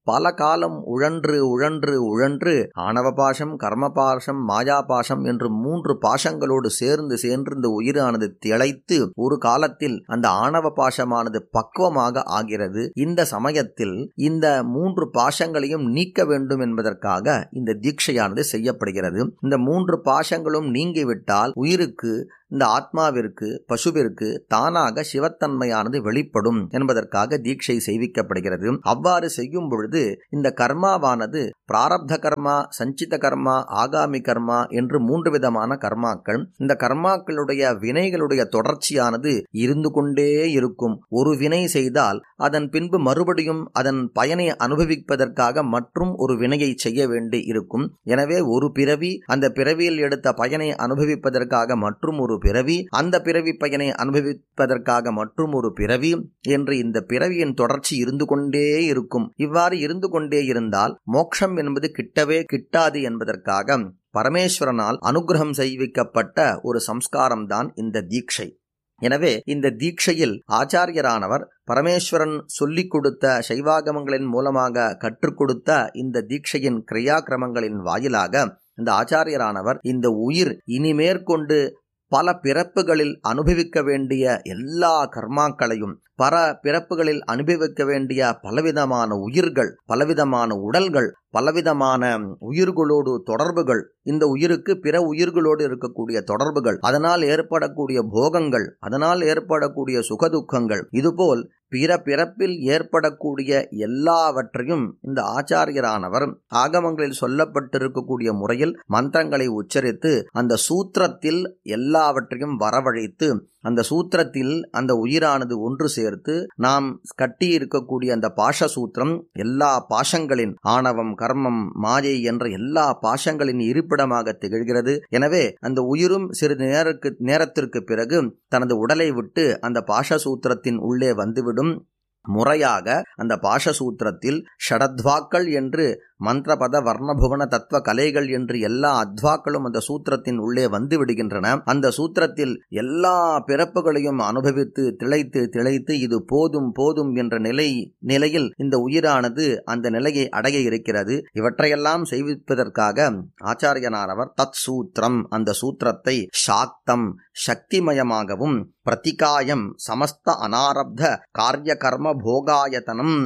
பல காலம் உழன்று உழன்று உழன்று ஆணவ பாசம் கர்ம பாசம் மாயா பாசம் என்று மூன்று பாசங்களோடு சேர்ந்து சேர்ந்து இந்த உயிரானது திளைத்து ஒரு காலத்தில் அந்த ஆணவ பாசமானது பக்குவமாக ஆகிறது இந்த சமயத்தில் இந்த மூன்று பாசங்களையும் நீக்க வேண்டும் என்பதற்காக இந்த தீட்சையானது செய்யப்படுகிறது இந்த மூன்று பாசங்களும் நீங்கிவிட்டால் உயிருக்கு இந்த ஆத்மாவிற்கு பசுவிற்கு தானாக சிவத்தன்மையானது வெளிப்படும் என்பதற்காக தீட்சை செய்விக்கப்படுகிறது அவ்வாறு செய்யும் பொழுது இந்த கர்மாவானது பிராரப்த கர்மா சஞ்சித கர்மா ஆகாமி கர்மா என்று மூன்று விதமான கர்மாக்கள் இந்த கர்மாக்களுடைய வினைகளுடைய தொடர்ச்சியானது இருந்து கொண்டே இருக்கும் ஒரு வினை செய்தால் அதன் பின்பு மறுபடியும் அதன் பயனை அனுபவிப்பதற்காக மற்றும் ஒரு வினையை செய்ய வேண்டி இருக்கும் எனவே ஒரு பிறவி அந்த பிறவியில் எடுத்த பயனை அனுபவிப்பதற்காக மற்றும் ஒரு பிறவி அந்த பிறவி பயனை அனுபவிப்பதற்காக மற்றும் ஒரு பிறவி என்று இந்த பிறவியின் தொடர்ச்சி இருந்து கொண்டே இருக்கும் இவ்வாறு இருந்து கொண்டே இருந்தால் மோட்சம் என்பது கிட்டவே கிட்டாது என்பதற்காக பரமேஸ்வரனால் அனுகிரகம் செய்விக்கப்பட்ட ஒரு சம்ஸ்காரம்தான் இந்த தீட்சை எனவே இந்த தீட்சையில் ஆச்சாரியரானவர் பரமேஸ்வரன் சொல்லிக் கொடுத்த சைவாகமங்களின் மூலமாக கற்றுக் கொடுத்த இந்த தீட்சையின் கிரியாக்கிரமங்களின் வாயிலாக இந்த ஆச்சாரியரானவர் இந்த உயிர் இனிமேற்கொண்டு பல பிறப்புகளில் அனுபவிக்க வேண்டிய எல்லா கர்மாக்களையும் பல பிறப்புகளில் அனுபவிக்க வேண்டிய பலவிதமான உயிர்கள் பலவிதமான உடல்கள் பலவிதமான உயிர்களோடு தொடர்புகள் இந்த உயிருக்கு பிற உயிர்களோடு இருக்கக்கூடிய தொடர்புகள் அதனால் ஏற்படக்கூடிய போகங்கள் அதனால் ஏற்படக்கூடிய சுகதுக்கங்கள் இதுபோல் பிற பிறப்பில் ஏற்படக்கூடிய எல்லாவற்றையும் இந்த ஆச்சாரியரானவர் ஆகமங்களில் சொல்லப்பட்டிருக்கக்கூடிய முறையில் மந்திரங்களை உச்சரித்து அந்த சூத்திரத்தில் எல்லாவற்றையும் வரவழைத்து அந்த சூத்திரத்தில் அந்த உயிரானது ஒன்று சேர்த்து நாம் கட்டி இருக்கக்கூடிய அந்த பாஷ சூத்திரம் எல்லா பாஷங்களின் ஆணவம் கர்மம் மாயை என்ற எல்லா பாஷங்களின் இருப்பிடமாக திகழ்கிறது எனவே அந்த உயிரும் சிறிது நேருக்கு நேரத்திற்கு பிறகு தனது உடலை விட்டு அந்த பாஷ சூத்திரத்தின் உள்ளே வந்துவிடும் முறையாக அந்த பாஷசூத்திரத்தில் ஷடத்வாக்கள் என்று மந்திரபத வர்ணபுவன தத்துவ கலைகள் என்று எல்லா அத்வாக்களும் அந்த சூத்திரத்தின் உள்ளே வந்து விடுகின்றன அந்த சூத்திரத்தில் எல்லா பிறப்புகளையும் அனுபவித்து திளைத்து திளைத்து இது போதும் போதும் என்ற நிலை நிலையில் இந்த உயிரானது அந்த நிலையை அடைய இருக்கிறது இவற்றையெல்லாம் செய்விப்பதற்காக ஆச்சாரியனானவர் தத் சூத்திரம் அந்த சூத்திரத்தை சாக்தம் சக்திமயமாகவும் பிரதிகாயம் சமஸ்த அனாரப்த காரிய கர்ம போகாயத்தனம்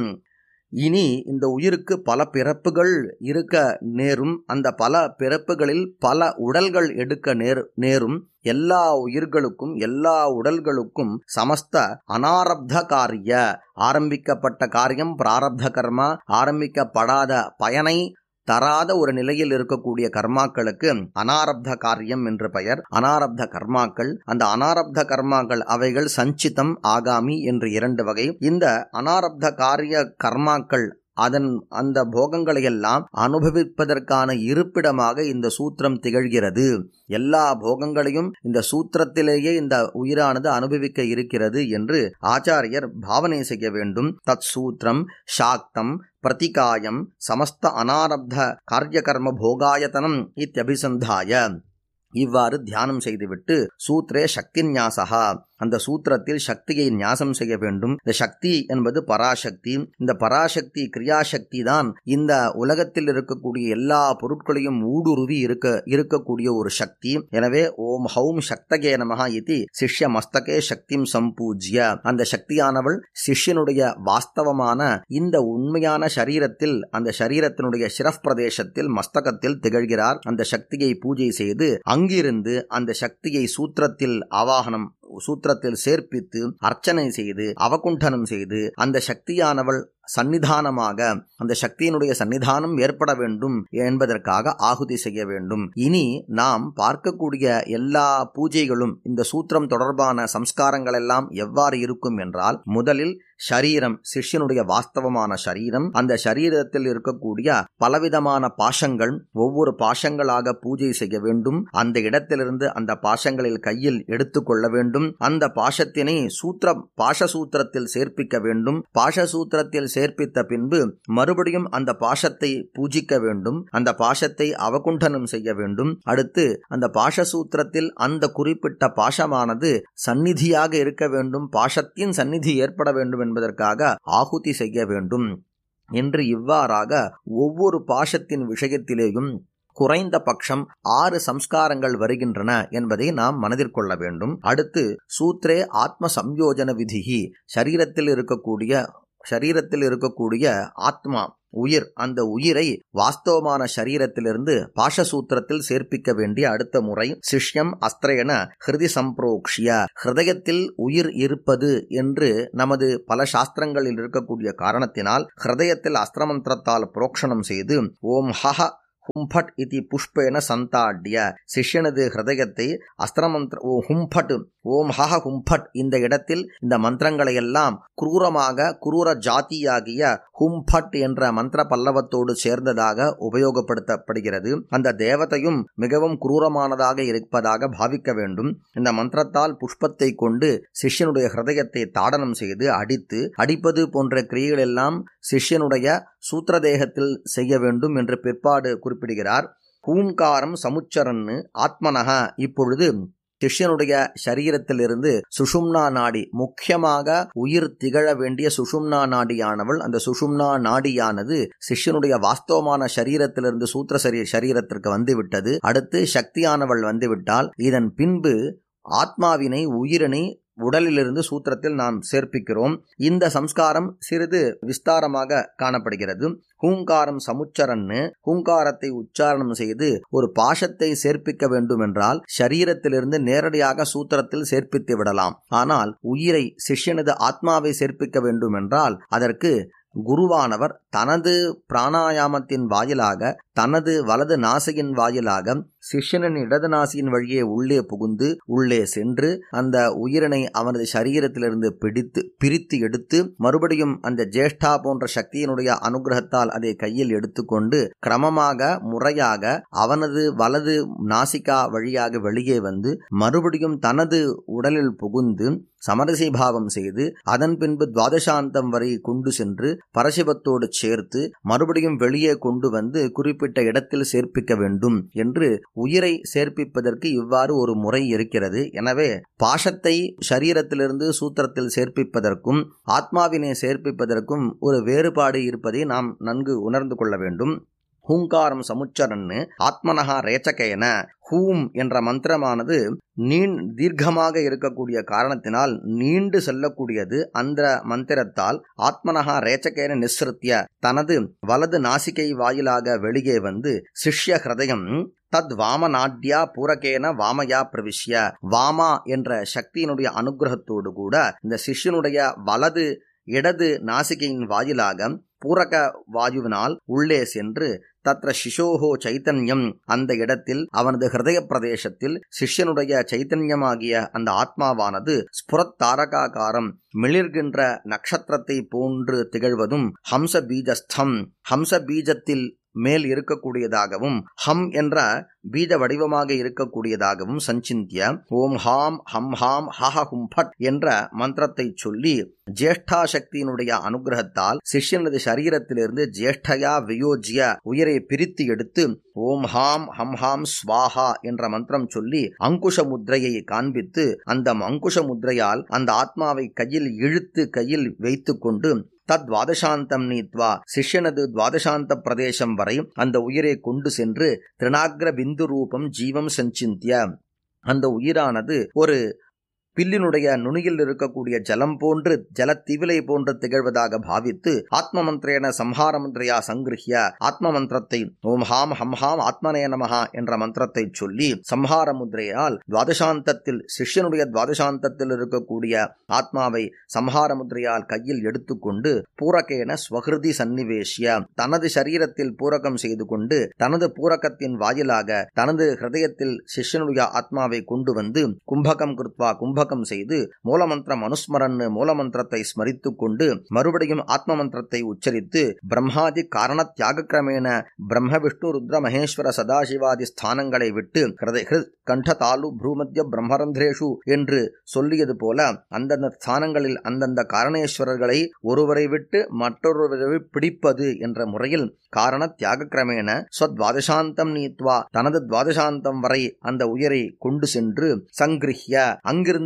இனி இந்த உயிருக்கு பல பிறப்புகள் இருக்க நேரும் அந்த பல பிறப்புகளில் பல உடல்கள் எடுக்க நேர் நேரும் எல்லா உயிர்களுக்கும் எல்லா உடல்களுக்கும் சமஸ்த அனாரப்த காரிய ஆரம்பிக்கப்பட்ட காரியம் பிராரப்த கர்மா ஆரம்பிக்கப்படாத பயனை தராத ஒரு நிலையில் இருக்கக்கூடிய கர்மாக்களுக்கு அனாரப்த காரியம் என்று பெயர் அனாரப்த கர்மாக்கள் அந்த அனாரப்த கர்மாக்கள் அவைகள் சஞ்சிதம் ஆகாமி என்று இரண்டு வகை இந்த அனாரப்த காரிய கர்மாக்கள் அதன் அந்த போகங்களை எல்லாம் அனுபவிப்பதற்கான இருப்பிடமாக இந்த சூத்திரம் திகழ்கிறது எல்லா போகங்களையும் இந்த சூத்திரத்திலேயே இந்த உயிரானது அனுபவிக்க இருக்கிறது என்று ஆச்சாரியர் பாவனை செய்ய வேண்டும் தத் சூத்திரம் சாக்தம் பிரதிகாயம் சமஸ்த அனாரப்த காரியகர்ம போகாயத்தனம் இத்தியபிசந்தாய இவ்வாறு தியானம் செய்துவிட்டு சூத்ரே சக்தி ஞாசகா அந்த சூத்திரத்தில் சக்தியை ஞாசம் செய்ய வேண்டும் இந்த சக்தி என்பது பராசக்தி இந்த பராசக்தி கிரியாசக்தி தான் இந்த உலகத்தில் இருக்கக்கூடிய எல்லா பொருட்களையும் ஊடுருவி இருக்க இருக்கக்கூடிய ஒரு சக்தி எனவே ஓம் ஹௌம் சக்தகே நமகா இது சிஷ்ய மஸ்தகே சக்திம் சம்பூஜ்ய அந்த சக்தியானவள் சிஷ்யனுடைய வாஸ்தவமான இந்த உண்மையான சரீரத்தில் அந்த சரீரத்தினுடைய சிரப் பிரதேசத்தில் மஸ்தகத்தில் திகழ்கிறார் அந்த சக்தியை பூஜை செய்து அங்கிருந்து அந்த சக்தியை சூத்திரத்தில் ஆவாகனம் சூத்திரத்தில் சேர்ப்பித்து அர்ச்சனை செய்து அவகுண்டனம் செய்து அந்த சக்தியானவள் சன்னிதானமாக அந்த சக்தியினுடைய சன்னிதானம் ஏற்பட வேண்டும் என்பதற்காக ஆகுதி செய்ய வேண்டும் இனி நாம் பார்க்கக்கூடிய எல்லா பூஜைகளும் இந்த சூத்திரம் தொடர்பான சம்ஸ்காரங்கள் எல்லாம் எவ்வாறு இருக்கும் என்றால் முதலில் ஷரீரம் சிஷ்யனுடைய வாஸ்தவமான சரீரம் அந்த சரீரத்தில் இருக்கக்கூடிய பலவிதமான பாஷங்கள் ஒவ்வொரு பாஷங்களாக பூஜை செய்ய வேண்டும் அந்த இடத்திலிருந்து அந்த பாஷங்களில் கையில் எடுத்துக்கொள்ள வேண்டும் அந்த பாஷத்தினை சூத்திர பாஷ சூத்திரத்தில் சேர்ப்பிக்க வேண்டும் பாஷ சூத்திரத்தில் சேர்ப்பித்த பின்பு மறுபடியும் அந்த பாஷத்தை பூஜிக்க வேண்டும் அந்த பாஷத்தை அவகுண்டனம் செய்ய வேண்டும் அடுத்து அந்த பாஷ சூத்திரத்தில் அந்த குறிப்பிட்ட பாஷமானது சந்நிதியாக இருக்க வேண்டும் பாஷத்தின் சந்நிதி ஏற்பட வேண்டும் என்பதற்காக ஆகுதி செய்ய வேண்டும் என்று இவ்வாறாக ஒவ்வொரு பாஷத்தின் விஷயத்திலேயும் குறைந்த பட்சம் ஆறு சம்ஸ்காரங்கள் வருகின்றன என்பதை நாம் மனதில் கொள்ள வேண்டும் அடுத்து சூத்ரே ஆத்ம சம்யோஜன விதிகி சரீரத்தில் இருக்கக்கூடிய சரீரத்தில் இருக்கக்கூடிய ஆத்மா உயிர் அந்த உயிரை வாஸ்தவமான சரீரத்திலிருந்து பாஷசூத்திரத்தில் சேர்ப்பிக்க வேண்டிய அடுத்த முறை சிஷ்யம் அஸ்திரேன ஹிருதி சம்பிரோக்ஷிய ஹிருதயத்தில் உயிர் இருப்பது என்று நமது பல சாஸ்திரங்களில் இருக்கக்கூடிய காரணத்தினால் ஹிருதயத்தில் அஸ்திரமந்திரத்தால் புரோக்ஷணம் செய்து ஓம் ஹஹ ஹும்பட் இதி புஷ்பேன சந்தாடிய சிஷ்யனது ஹிருதயத்தை அஸ்திரமந்திர ஓ ஹும்பட் ஓம் ஹஹ ஹும்பட் இந்த இடத்தில் இந்த மந்திரங்களை எல்லாம் குரூரமாக குரூர ஜாதியாகிய ஹும்பட் என்ற மந்திர பல்லவத்தோடு சேர்ந்ததாக உபயோகப்படுத்தப்படுகிறது அந்த தேவதையும் மிகவும் குரூரமானதாக இருப்பதாக பாவிக்க வேண்டும் இந்த மந்திரத்தால் புஷ்பத்தை கொண்டு சிஷ்யனுடைய ஹிருதயத்தை தாடனம் செய்து அடித்து அடிப்பது போன்ற கிரியைகள் எல்லாம் சிஷ்யனுடைய சூத்திரதேகத்தில் செய்ய வேண்டும் என்று பிற்பாடு குறிப்பிடுகிறார் ஹூங்காரம் சமுச்சரன்னு ஆத்மனக இப்பொழுது சிஷ்யனுடைய சரீரத்திலிருந்து சுஷும்னா நாடி முக்கியமாக உயிர் திகழ வேண்டிய சுஷும்னா நாடியானவள் அந்த சுஷும்னா நாடியானது சிஷ்யனுடைய வாஸ்தவமான சரீரத்திலிருந்து சூத்திர சரீர சரீரத்திற்கு வந்துவிட்டது அடுத்து சக்தியானவள் வந்துவிட்டால் இதன் பின்பு ஆத்மாவினை உயிரினை உடலிலிருந்து சூத்திரத்தில் நாம் சேர்ப்பிக்கிறோம் இந்த சம்ஸ்காரம் சிறிது விஸ்தாரமாக காணப்படுகிறது ஹூங்காரம் சமுச்சரன்னு ஹூங்காரத்தை உச்சாரணம் செய்து ஒரு பாஷத்தை சேர்ப்பிக்க வேண்டும் என்றால் சரீரத்திலிருந்து நேரடியாக சூத்திரத்தில் சேர்ப்பித்து விடலாம் ஆனால் உயிரை சிஷ்யனது ஆத்மாவை சேர்ப்பிக்க வேண்டும் என்றால் அதற்கு குருவானவர் தனது பிராணாயாமத்தின் வாயிலாக தனது வலது நாசையின் வாயிலாக சிஷ்யனின் இடது நாசியின் வழியே உள்ளே புகுந்து உள்ளே சென்று அந்த உயிரினை அவனது சரீரத்திலிருந்து பிடித்து பிரித்து எடுத்து மறுபடியும் அந்த ஜேஷ்டா போன்ற சக்தியினுடைய அனுகிரகத்தால் அதை கையில் எடுத்துக்கொண்டு கிரமமாக முறையாக அவனது வலது நாசிகா வழியாக வெளியே வந்து மறுபடியும் தனது உடலில் புகுந்து சமரசி பாவம் செய்து அதன் பின்பு துவாதசாந்தம் வரை கொண்டு சென்று பரசிவத்தோடு சேர்த்து மறுபடியும் வெளியே கொண்டு வந்து குறிப்பிட்ட இடத்தில் சேர்ப்பிக்க வேண்டும் என்று உயிரை சேர்ப்பிப்பதற்கு இவ்வாறு ஒரு முறை இருக்கிறது எனவே பாஷத்தை சரீரத்திலிருந்து சூத்திரத்தில் சேர்ப்பிப்பதற்கும் ஆத்மாவினை சேர்ப்பிப்பதற்கும் ஒரு வேறுபாடு இருப்பதை நாம் நன்கு உணர்ந்து கொள்ள வேண்டும் ஹூங்காரம் சமுச்சரன்னு ஆத்மனகா ரேச்சகேன ஹூம் என்ற மந்திரமானது நீண் தீர்க்கமாக இருக்கக்கூடிய காரணத்தினால் நீண்டு செல்லக்கூடியது அந்த மந்திரத்தால் ஆத்மனகா ரேச்சகேன நிஸ்ருத்திய தனது வலது நாசிகை வாயிலாக வெளியே வந்து சிஷ்ய ஹிருதயம் தத் வாமநாட்யா பூரகேன வாமயா பிரவிஷ்ய வாமா என்ற சக்தியினுடைய அனுகிரகத்தோடு கூட இந்த சிஷ்யனுடைய வலது இடது நாசிகையின் வாயிலாக பூரக வாயுவினால் உள்ளே சென்று தத்ர சிசோஹோ சைத்தன்யம் அந்த இடத்தில் அவனது ஹிருதய பிரதேசத்தில் சிஷ்யனுடைய சைத்தன்யமாகிய அந்த ஆத்மாவானது ஸ்புரத் தாரகாகாரம் மிளிர்கின்ற நட்சத்திரத்தை போன்று திகழ்வதும் ஹம்ச பீஜஸ்தம் ஹம்ச பீஜத்தில் மேல் இருக்கக்கூடியதாகவும் ஹம் என்ற பீஜ வடிவமாக இருக்கக்கூடியதாகவும் சஞ்சிந்திய ஓம் ஹாம் ஹம் ஹாம் ஹஹ ஹும் ஃபட் என்ற மந்திரத்தை சொல்லி ஜேஷ்டா சக்தியினுடைய அனுகிரகத்தால் சிஷ்யனது சரீரத்திலிருந்து ஜேஷ்டயா வியோஜ்ய உயிரை பிரித்து எடுத்து ஓம் ஹாம் ஹம் ஹாம் ஸ்வாஹா என்ற மந்திரம் சொல்லி அங்குஷ முத்ரையை காண்பித்து அந்த அங்குஷ முத்ரையால் அந்த ஆத்மாவை கையில் இழுத்து கையில் வைத்துக்கொண்டு தத் துவாதசாந்தம் நீத்வா சிஷ்யனது துவாதசாந்த பிரதேசம் வரை அந்த உயிரை கொண்டு சென்று திருநாக்ர பிந்து ரூபம் ஜீவம் சஞ்சிந்திய அந்த உயிரானது ஒரு பில்லினுடைய நுனியில் இருக்கக்கூடிய ஜலம் போன்று ஜலத்திவிலை போன்று திகழ்வதாக பாவித்து ஆத்ம மந்திரேன சம்ஹார மந்திரையா சங்கிருஹிய ஆத்ம மந்திரத்தை ஓம் ஹாம் ஹம் ஹாம் ஆத்மனே நமஹா என்ற மந்திரத்தை சொல்லி சம்ஹார முத்திரையால் துவாதசாந்தத்தில் சிஷ்யனுடைய துவாதசாந்தத்தில் இருக்கக்கூடிய ஆத்மாவை சம்ஹார முத்திரையால் கையில் எடுத்துக்கொண்டு பூரகேன ஸ்வகிருதி சன்னிவேஷ்ய தனது சரீரத்தில் பூரகம் செய்து கொண்டு தனது பூரகத்தின் வாயிலாக தனது ஹிருதயத்தில் சிஷ்யனுடைய ஆத்மாவை கொண்டு வந்து கும்பகம் கிருத்வா கும்ப கும்பகம் செய்து மூலமந்திரம் அனுஸ்மரன் மூலமந்திரத்தை ஸ்மரித்துக் கொண்டு மறுபடியும் ஆத்ம மந்திரத்தை உச்சரித்து பிரம்மாதி காரண தியாக கிரமேண பிரம்ம விஷ்ணு ருத்ர மகேஸ்வர சதாசிவாதி ஸ்தானங்களை விட்டு கண்ட தாலு ப்ரூமத்திய பிரம்மரந்திரேஷு என்று சொல்லியது போல அந்தந்த ஸ்தானங்களில் அந்தந்த காரணேஸ்வரர்களை ஒருவரை விட்டு மற்றொருவரை பிடிப்பது என்ற முறையில் காரண தியாக கிரமேண ஸ்வத்வாதசாந்தம் நீத்வா தனது துவாதசாந்தம் வரை அந்த உயரை கொண்டு சென்று சங்கிருஹ்ய அங்கிருந்து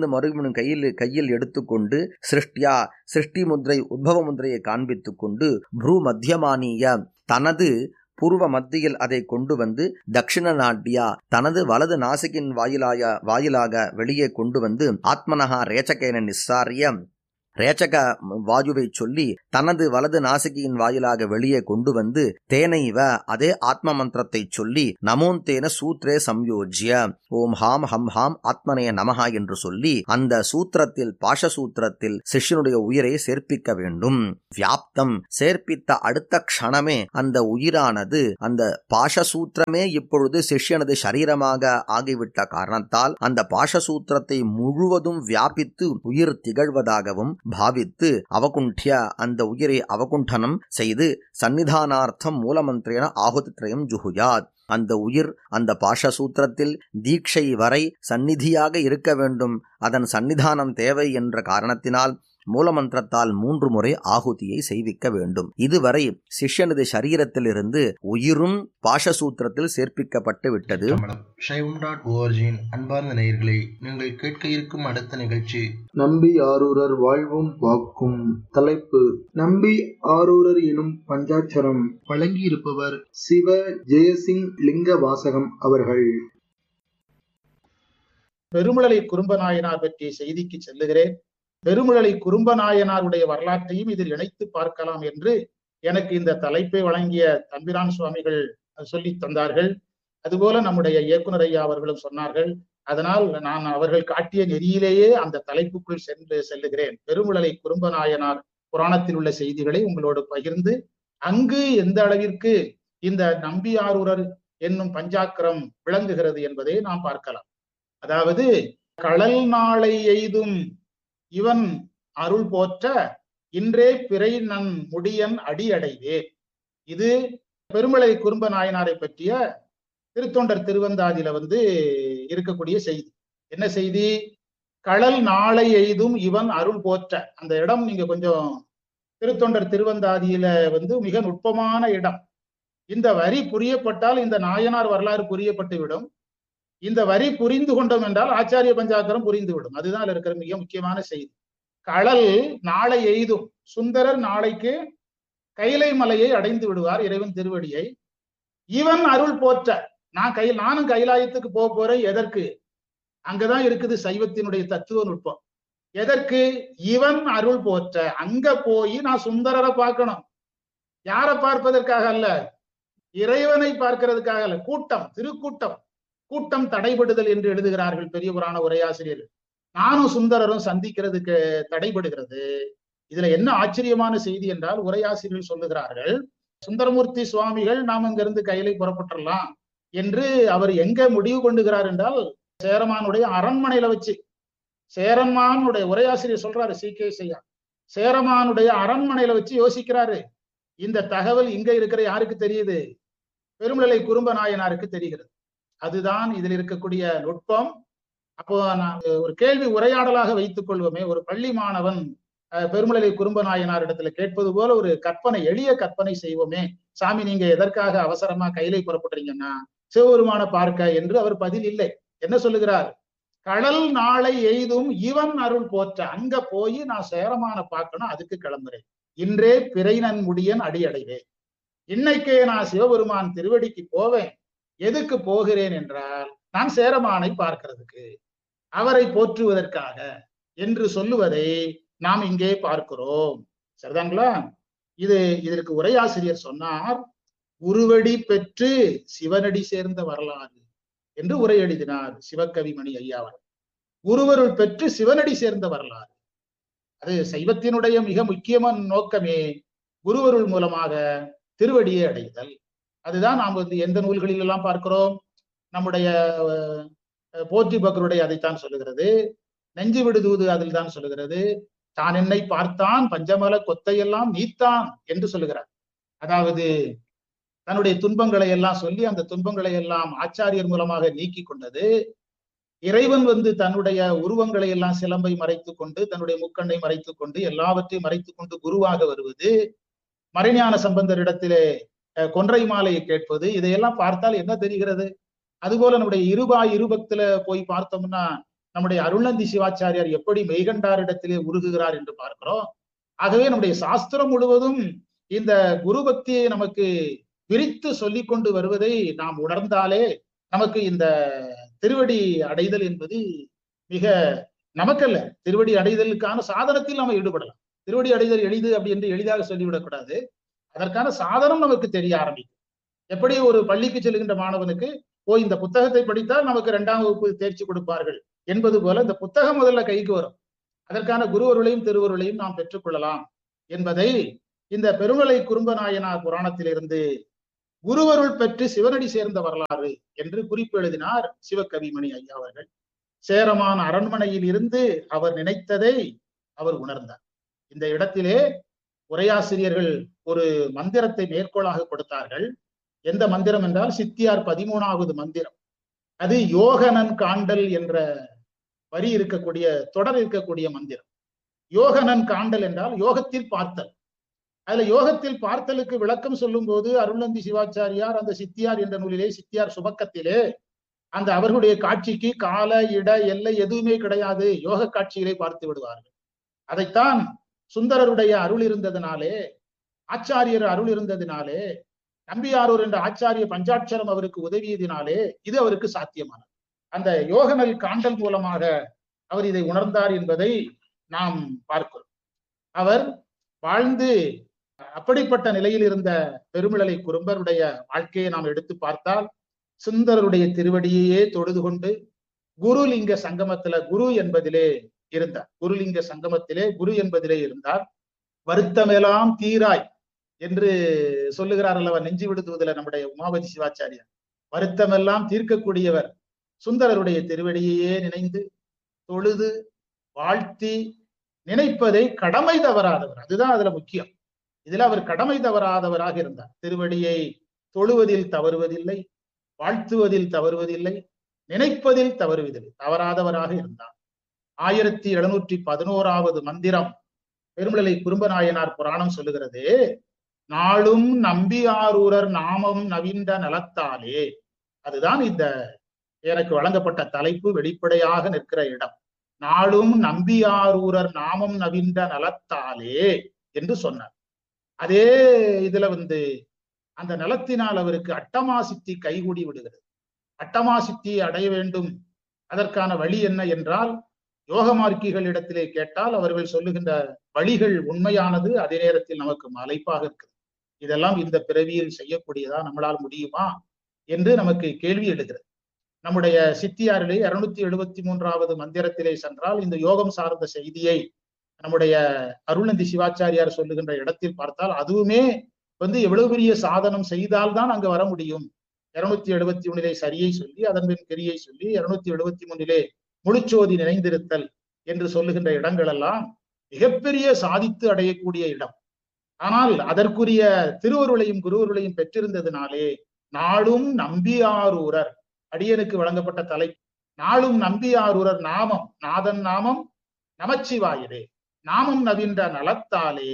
வந்து மறுபடியும் கையில் கையில் எடுத்துக்கொண்டு சிருஷ்டியா சிருஷ்டி முத்ரை உத்பவ முத்ரையை காண்பித்துக் கொண்டு ப்ரூ மத்தியமானிய தனது பூர்வ மத்தியில் அதை கொண்டு வந்து தக்ஷிண நாட்டியா தனது வலது நாசிக்கின் வாயிலாய வாயிலாக வெளியே கொண்டு வந்து ஆத்மனகா ரேச்சகேன நிஸ்ஸாரிய ரேச்சக வாயுவை சொல்லி தனது வலது நாசிகியின் வாயிலாக வெளியே கொண்டு வந்து தேனைவ அதே ஆத்ம மந்திரத்தை சொல்லி நமோந்தேன சூத்ரே சம்யோஜ்ய ஓம் ஹாம் ஹம் ஹாம் ஆத்மனே நமஹா என்று சொல்லி அந்த சூத்திரத்தில் பாஷசூத்திரத்தில் சிஷ்யனுடைய உயிரை சேர்ப்பிக்க வேண்டும் வியாப்தம் சேர்ப்பித்த அடுத்த க்ஷணமே அந்த உயிரானது அந்த பாஷசூத்திரமே இப்பொழுது சிஷ்யனது சரீரமாக ஆகிவிட்ட காரணத்தால் அந்த பாஷசூத்திரத்தை முழுவதும் வியாபித்து உயிர் திகழ்வதாகவும் பாவித்து அவகுண்டிய அந்த உயிரை அவகுண்டனம் செய்து சந்நிதானார்த்தம் மூலமந்திரேன ஆகுதித்ரயம் ஜுகுயாத் அந்த உயிர் அந்த பாஷசூத்திரத்தில் தீட்சை வரை சந்நிதியாக இருக்க வேண்டும் அதன் சந்நிதானம் தேவை என்ற காரணத்தினால் மூலமந்திரத்தால் மூன்று முறை ஆகுதியை செய்விக்க வேண்டும் இதுவரை சிஷ்யனது சரீரத்திலிருந்து உயிரும் பாஷசூத்திரத்தில் சேர்ப்பிக்கப்பட்டு விட்டது கமலம் சைவம் டாட் ஓஆர்ஜியின் அன்பார்ந்த நேயர்களை நீங்கள் கேட்க இருக்கும் அடுத்த நிகழ்ச்சி நம்பி ஆரூரர் வாழ்வும் வாக்கும் தலைப்பு நம்பி ஆரூரர் எனும் பஞ்சாட்சரம் வழங்கியிருப்பவர் சிவ ஜெயசிங் லிங்க வாசகம் அவர்கள் பெருமிழலை குறும்பநாயனார் பற்றிய செய்திக்கு செல்லுகிறேன் பெருமிழலை குறும்பநாயனாருடைய வரலாற்றையும் இதில் இணைத்து பார்க்கலாம் என்று எனக்கு இந்த தலைப்பை வழங்கிய தம்பிரான் சுவாமிகள் சொல்லி தந்தார்கள் அதுபோல நம்முடைய இயக்குனர் ஐயா அவர்களும் சொன்னார்கள் அதனால் நான் அவர்கள் காட்டிய நெறியிலேயே அந்த தலைப்புக்குள் சென்று செல்லுகிறேன் பெருமிழலை குறும்பநாயனார் புராணத்தில் உள்ள செய்திகளை உங்களோடு பகிர்ந்து அங்கு எந்த அளவிற்கு இந்த நம்பியாரூரர் என்னும் பஞ்சாக்கரம் விளங்குகிறது என்பதை நாம் பார்க்கலாம் அதாவது கடல் நாளை எய்தும் இவன் அருள் போற்ற இன்றே பிறை நன் முடியன் அடியடைவே இது பெருமலை குறும்ப நாயனாரை பற்றிய திருத்தொண்டர் திருவந்தாதியில வந்து இருக்கக்கூடிய செய்தி என்ன செய்தி கடல் நாளை எய்தும் இவன் அருள் போற்ற அந்த இடம் நீங்க கொஞ்சம் திருத்தொண்டர் திருவந்தாதியில வந்து மிக நுட்பமான இடம் இந்த வரி புரியப்பட்டால் இந்த நாயனார் வரலாறு புரியப்பட்டு விடும் இந்த வரி புரிந்து கொண்டோம் என்றால் ஆச்சாரிய பஞ்சாக்கரம் புரிந்துவிடும் அதுதான் இருக்கிற மிக முக்கியமான செய்தி களல் நாளை எய்தும் சுந்தரர் நாளைக்கு கைலை மலையை அடைந்து விடுவார் இறைவன் திருவடியை இவன் அருள் போற்ற நான் கை நானும் கைலாயத்துக்கு போக போறேன் எதற்கு அங்கதான் இருக்குது சைவத்தினுடைய தத்துவ நுட்பம் எதற்கு இவன் அருள் போற்ற அங்க போய் நான் சுந்தரரை பார்க்கணும் யாரை பார்ப்பதற்காக அல்ல இறைவனை பார்க்கிறதுக்காக அல்ல கூட்டம் திருக்கூட்டம் கூட்டம் தடைபடுதல் என்று எழுதுகிறார்கள் பெரிய புராண உரையாசிரியர்கள் நானும் சுந்தரரும் சந்திக்கிறதுக்கு தடைபடுகிறது இதுல என்ன ஆச்சரியமான செய்தி என்றால் உரையாசிரியர்கள் சொல்லுகிறார்கள் சுந்தரமூர்த்தி சுவாமிகள் நாம் இங்கிருந்து கையிலை புறப்பட்டுடலாம் என்று அவர் எங்க முடிவு கொண்டுகிறார் என்றால் சேரமானுடைய அரண்மனையில வச்சு சேரமானுடைய உரையாசிரியர் சொல்றாரு சி கே செய்யா சேரமானுடைய அரண்மனையில வச்சு யோசிக்கிறாரு இந்த தகவல் இங்க இருக்கிற யாருக்கு தெரியுது பெருமலை குறும்ப நாயனாருக்கு தெரிகிறது அதுதான் இதில் இருக்கக்கூடிய நுட்பம் அப்போ நான் ஒரு கேள்வி உரையாடலாக வைத்துக் கொள்வோமே ஒரு பள்ளி மாணவன் பெருமலை குறும்ப நாயனார் இடத்துல கேட்பது போல ஒரு கற்பனை எளிய கற்பனை செய்வோமே சாமி நீங்க எதற்காக அவசரமா கையிலை புறப்படுறீங்கன்னா சிவபெருமான பார்க்க என்று அவர் பதில் இல்லை என்ன சொல்லுகிறார் கடல் நாளை எய்தும் இவன் அருள் போற்ற அங்க போய் நான் சேரமான பார்க்கணும் அதுக்கு கிளம்புறேன் இன்றே பிறைநன் முடியன் அடியடைவேன் இன்னைக்கே நான் சிவபெருமான் திருவடிக்கு போவேன் எதுக்கு போகிறேன் என்றால் நான் சேரமானை பார்க்கிறதுக்கு அவரை போற்றுவதற்காக என்று சொல்லுவதை நாம் இங்கே பார்க்கிறோம் சரிதாங்களா இது இதற்கு உரையாசிரியர் சொன்னார் உருவடி பெற்று சிவனடி சேர்ந்த வரலாறு என்று உரை எழுதினார் சிவகவிமணி ஐயாவர் உருவருள் பெற்று சிவனடி சேர்ந்த வரலாறு அது சைவத்தினுடைய மிக முக்கியமான நோக்கமே குருவருள் மூலமாக திருவடியை அடைதல் அதுதான் நாம் வந்து எந்த நூல்களில் எல்லாம் பார்க்கிறோம் நம்முடைய போற்றி பக்ருடைய அதைத்தான் சொல்லுகிறது நெஞ்சு விடுதூது அதில் தான் சொல்லுகிறது தான் என்னை பார்த்தான் பஞ்சமல கொத்தையெல்லாம் நீத்தான் என்று சொல்லுகிறார் அதாவது தன்னுடைய துன்பங்களை எல்லாம் சொல்லி அந்த துன்பங்களை எல்லாம் ஆச்சாரியர் மூலமாக நீக்கி கொண்டது இறைவன் வந்து தன்னுடைய உருவங்களை எல்லாம் சிலம்பை மறைத்து கொண்டு தன்னுடைய முக்கண்ணை மறைத்து கொண்டு எல்லாவற்றையும் மறைத்து கொண்டு குருவாக வருவது மறைஞான சம்பந்தரிடத்திலே கொன்றை மாலையை கேட்பது இதையெல்லாம் பார்த்தால் என்ன தெரிகிறது அதுபோல நம்முடைய இருபா இருபத்துல போய் பார்த்தோம்னா நம்முடைய அருள்நந்தி சிவாச்சாரியார் எப்படி மெய்கண்டாரிடத்திலே உருகுகிறார் என்று பார்க்கிறோம் ஆகவே நம்முடைய சாஸ்திரம் முழுவதும் இந்த குரு பக்தியை நமக்கு விரித்து சொல்லிக் கொண்டு வருவதை நாம் உணர்ந்தாலே நமக்கு இந்த திருவடி அடைதல் என்பது மிக நமக்கல்ல திருவடி அடைதலுக்கான சாதனத்தில் நம்ம ஈடுபடலாம் திருவடி அடைதல் எளிது அப்படி என்று எளிதாக சொல்லிவிடக்கூடாது அதற்கான சாதனம் நமக்கு தெரிய ஆரம்பிக்கும் எப்படி ஒரு பள்ளிக்கு செல்கின்ற மாணவனுக்கு ஓ இந்த புத்தகத்தை படித்தால் நமக்கு இரண்டாம் வகுப்பு தேர்ச்சி கொடுப்பார்கள் என்பது போல இந்த புத்தகம் முதல்ல கைக்கு வரும் அதற்கான குருவருளையும் திருவருளையும் நாம் பெற்றுக்கொள்ளலாம் என்பதை இந்த பெருமலை குறும்பநாயனார் புராணத்திலிருந்து குருவருள் பெற்று சிவனடி சேர்ந்த வரலாறு என்று குறிப்பு எழுதினார் சிவகவிமணி ஐயா அவர்கள் சேரமான் அரண்மனையில் இருந்து அவர் நினைத்ததை அவர் உணர்ந்தார் இந்த இடத்திலே உரையாசிரியர்கள் ஒரு மந்திரத்தை மேற்கோளாக கொடுத்தார்கள் எந்த மந்திரம் என்றால் சித்தியார் பதிமூணாவது மந்திரம் அது யோகனன் காண்டல் என்ற வரி இருக்கக்கூடிய தொடர் இருக்கக்கூடிய மந்திரம் யோகனன் காண்டல் என்றால் யோகத்தில் பார்த்தல் அதுல யோகத்தில் பார்த்தலுக்கு விளக்கம் சொல்லும் போது அருள்நந்தி சிவாச்சாரியார் அந்த சித்தியார் என்ற நூலிலே சித்தியார் சுபக்கத்திலே அந்த அவர்களுடைய காட்சிக்கு கால இட எல்லை எதுவுமே கிடையாது யோக காட்சிகளை பார்த்து விடுவார்கள் அதைத்தான் சுந்தரருடைய அருள் இருந்ததினாலே ஆச்சாரியர் அருள் இருந்ததினாலே நம்பியாரூர் என்ற ஆச்சாரிய பஞ்சாட்சரம் அவருக்கு உதவியதினாலே இது அவருக்கு சாத்தியமானது அந்த யோகநல் காண்டல் மூலமாக அவர் இதை உணர்ந்தார் என்பதை நாம் பார்க்கிறோம் அவர் வாழ்ந்து அப்படிப்பட்ட நிலையில் இருந்த பெருமிழலை குறும்பருடைய வாழ்க்கையை நாம் எடுத்து பார்த்தால் சுந்தரருடைய திருவடியையே தொழுது கொண்டு குருலிங்க சங்கமத்துல குரு என்பதிலே இருந்தார் குருலிங்க சங்கமத்திலே குரு என்பதிலே இருந்தார் வருத்தமெல்லாம் தீராய் என்று சொல்லுகிறார் அல்லவா நெஞ்சு விடுத்துவதில் நம்முடைய உமாபதி சிவாச்சாரியார் வருத்தமெல்லாம் தீர்க்கக்கூடியவர் சுந்தரருடைய திருவடியையே நினைந்து தொழுது வாழ்த்தி நினைப்பதை கடமை தவறாதவர் அதுதான் அதுல முக்கியம் இதுல அவர் கடமை தவறாதவராக இருந்தார் திருவடியை தொழுவதில் தவறுவதில்லை வாழ்த்துவதில் தவறுவதில்லை நினைப்பதில் தவறுவதில்லை தவறாதவராக இருந்தார் ஆயிரத்தி எழுநூற்றி பதினோராவது மந்திரம் பெருமலை குறும்பநாயனார் புராணம் சொல்லுகிறது நாளும் நம்பியாரூரர் நாமம் நவீண்ட நலத்தாலே அதுதான் இந்த எனக்கு வழங்கப்பட்ட தலைப்பு வெளிப்படையாக நிற்கிற இடம் நாளும் நம்பியாரூரர் நாமம் நவீண்ட நலத்தாலே என்று சொன்னார் அதே இதுல வந்து அந்த நலத்தினால் அவருக்கு அட்டமா சித்தி கைகூடி விடுகிறது அட்டமா சித்தியை அடைய வேண்டும் அதற்கான வழி என்ன என்றால் யோகமார்க்கிகளிடத்திலே கேட்டால் அவர்கள் சொல்லுகின்ற வழிகள் உண்மையானது அதே நேரத்தில் நமக்கு மலைப்பாக இருக்குது இதெல்லாம் இந்த பிறவியில் செய்யக்கூடியதா நம்மளால் முடியுமா என்று நமக்கு கேள்வி எழுகிறது நம்முடைய சித்தியாரிலே இருநூத்தி எழுபத்தி மூன்றாவது மந்திரத்திலே சென்றால் இந்த யோகம் சார்ந்த செய்தியை நம்முடைய அருள்நந்தி சிவாச்சாரியார் சொல்லுகின்ற இடத்தில் பார்த்தால் அதுவுமே வந்து எவ்வளவு பெரிய சாதனம் செய்தால்தான் அங்க வர முடியும் இருநூத்தி எழுபத்தி ஒன்னிலே சரியை சொல்லி அதன் பின் கிரியை சொல்லி இருநூத்தி எழுபத்தி மூன்றிலே முழுச்சோதி நினைந்திருத்தல் என்று சொல்லுகின்ற இடங்கள் எல்லாம் மிகப்பெரிய சாதித்து அடையக்கூடிய இடம் ஆனால் அதற்குரிய திருவருளையும் குருவருளையும் பெற்றிருந்ததினாலே நாளும் நம்பியாரூரர் அடியனுக்கு வழங்கப்பட்ட தலை நாளும் நம்பியாரூரர் நாமம் நாதன் நாமம் நமச்சிவாயரே நாமம் நவீன்ற நலத்தாலே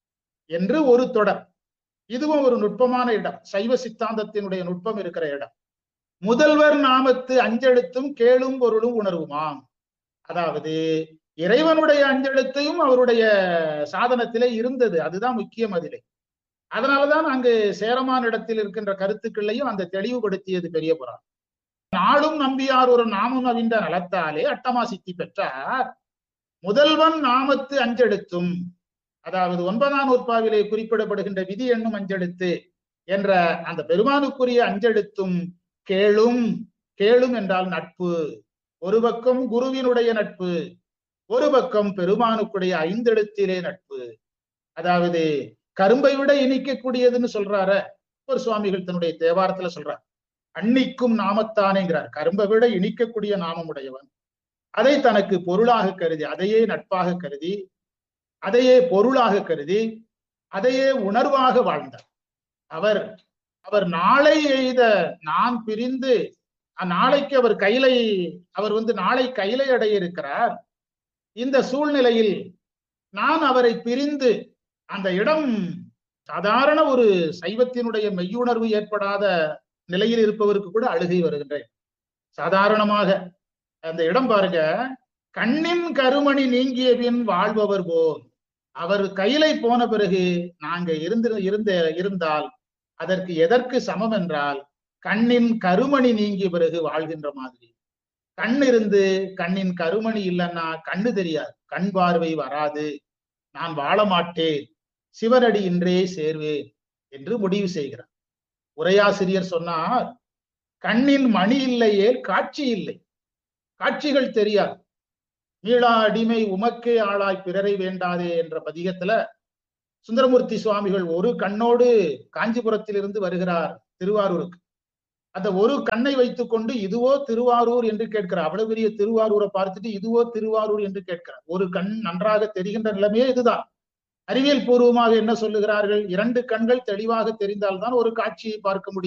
என்று ஒரு தொடர் இதுவும் ஒரு நுட்பமான இடம் சைவ சித்தாந்தத்தினுடைய நுட்பம் இருக்கிற இடம் முதல்வர் நாமத்து அஞ்செழுத்தும் கேளும் பொருளும் உணர்வுமாம் அதாவது இறைவனுடைய அஞ்செழுத்தையும் அவருடைய சாதனத்திலே இருந்தது அதுதான் முக்கியம் அதிலே அதனாலதான் அங்கு சேரமான இடத்தில் இருக்கின்ற கருத்துக்களையும் அந்த தெளிவுபடுத்தியது பெரிய புறான் நாளும் நம்பியார் ஒரு நாமம் அவிந்த நலத்தாலே அட்டமா சித்தி பெற்றார் முதல்வன் நாமத்து அஞ்செழுத்தும் அதாவது ஒன்பதாம் நூற்பாவிலே குறிப்பிடப்படுகின்ற விதி என்னும் அஞ்செழுத்து என்ற அந்த பெருமானுக்குரிய அஞ்செழுத்தும் கேளும் கேளும் என்றால் நட்பு ஒரு பக்கம் குருவினுடைய நட்பு ஒரு பக்கம் பெருமானுக்குடைய ஐந்தெழுத்திலே நட்பு அதாவது கரும்பை விட இனிக்கக்கூடியதுன்னு சொல்றார ஒரு சுவாமிகள் தன்னுடைய தேவாரத்துல சொல்றார் அன்னிக்கும் நாமத்தானேங்கிறார் கரும்பை விட இனிக்கக்கூடிய நாமம் உடையவன் அதை தனக்கு பொருளாக கருதி அதையே நட்பாக கருதி அதையே பொருளாக கருதி அதையே உணர்வாக வாழ்ந்தார் அவர் அவர் நாளை எய்த நான் பிரிந்து நாளைக்கு அவர் கையிலை அவர் வந்து நாளை கையிலை அடைய இருக்கிறார் இந்த சூழ்நிலையில் நான் அவரை பிரிந்து அந்த இடம் சாதாரண ஒரு சைவத்தினுடைய மெய்யுணர்வு ஏற்படாத நிலையில் இருப்பவருக்கு கூட அழுகை வருகின்றேன் சாதாரணமாக அந்த இடம் பாருங்க கண்ணின் கருமணி நீங்கிய பின் வாழ்பவர் போல் அவர் கையிலை போன பிறகு நாங்க இருந்து இருந்த இருந்தால் அதற்கு எதற்கு சமம் என்றால் கண்ணின் கருமணி நீங்கிய பிறகு வாழ்கின்ற மாதிரி கண் இருந்து கண்ணின் கருமணி இல்லைன்னா கண்ணு தெரியாது கண் பார்வை வராது நான் வாழ மாட்டேன் சிவனடி இன்றே சேர்வேன் என்று முடிவு செய்கிறார் உரையாசிரியர் சொன்னார் கண்ணின் மணி இல்லையே காட்சி இல்லை காட்சிகள் தெரியாது மீளா அடிமை உமக்கே ஆளாய் பிறரை வேண்டாதே என்ற பதிகத்துல சுந்தரமூர்த்தி சுவாமிகள் ஒரு கண்ணோடு காஞ்சிபுரத்திலிருந்து வருகிறார் திருவாரூருக்கு அந்த ஒரு கண்ணை வைத்துக் கொண்டு இதுவோ திருவாரூர் என்று கேட்கிறார் அவ்வளவு பெரிய திருவாரூரை பார்த்துட்டு இதுவோ திருவாரூர் என்று கேட்கிறார் ஒரு கண் நன்றாக தெரிகின்ற நிலைமையே இதுதான் அறிவியல் பூர்வமாக என்ன சொல்லுகிறார்கள் இரண்டு கண்கள் தெளிவாக தெரிந்தால்தான் ஒரு காட்சியை பார்க்க முடியும்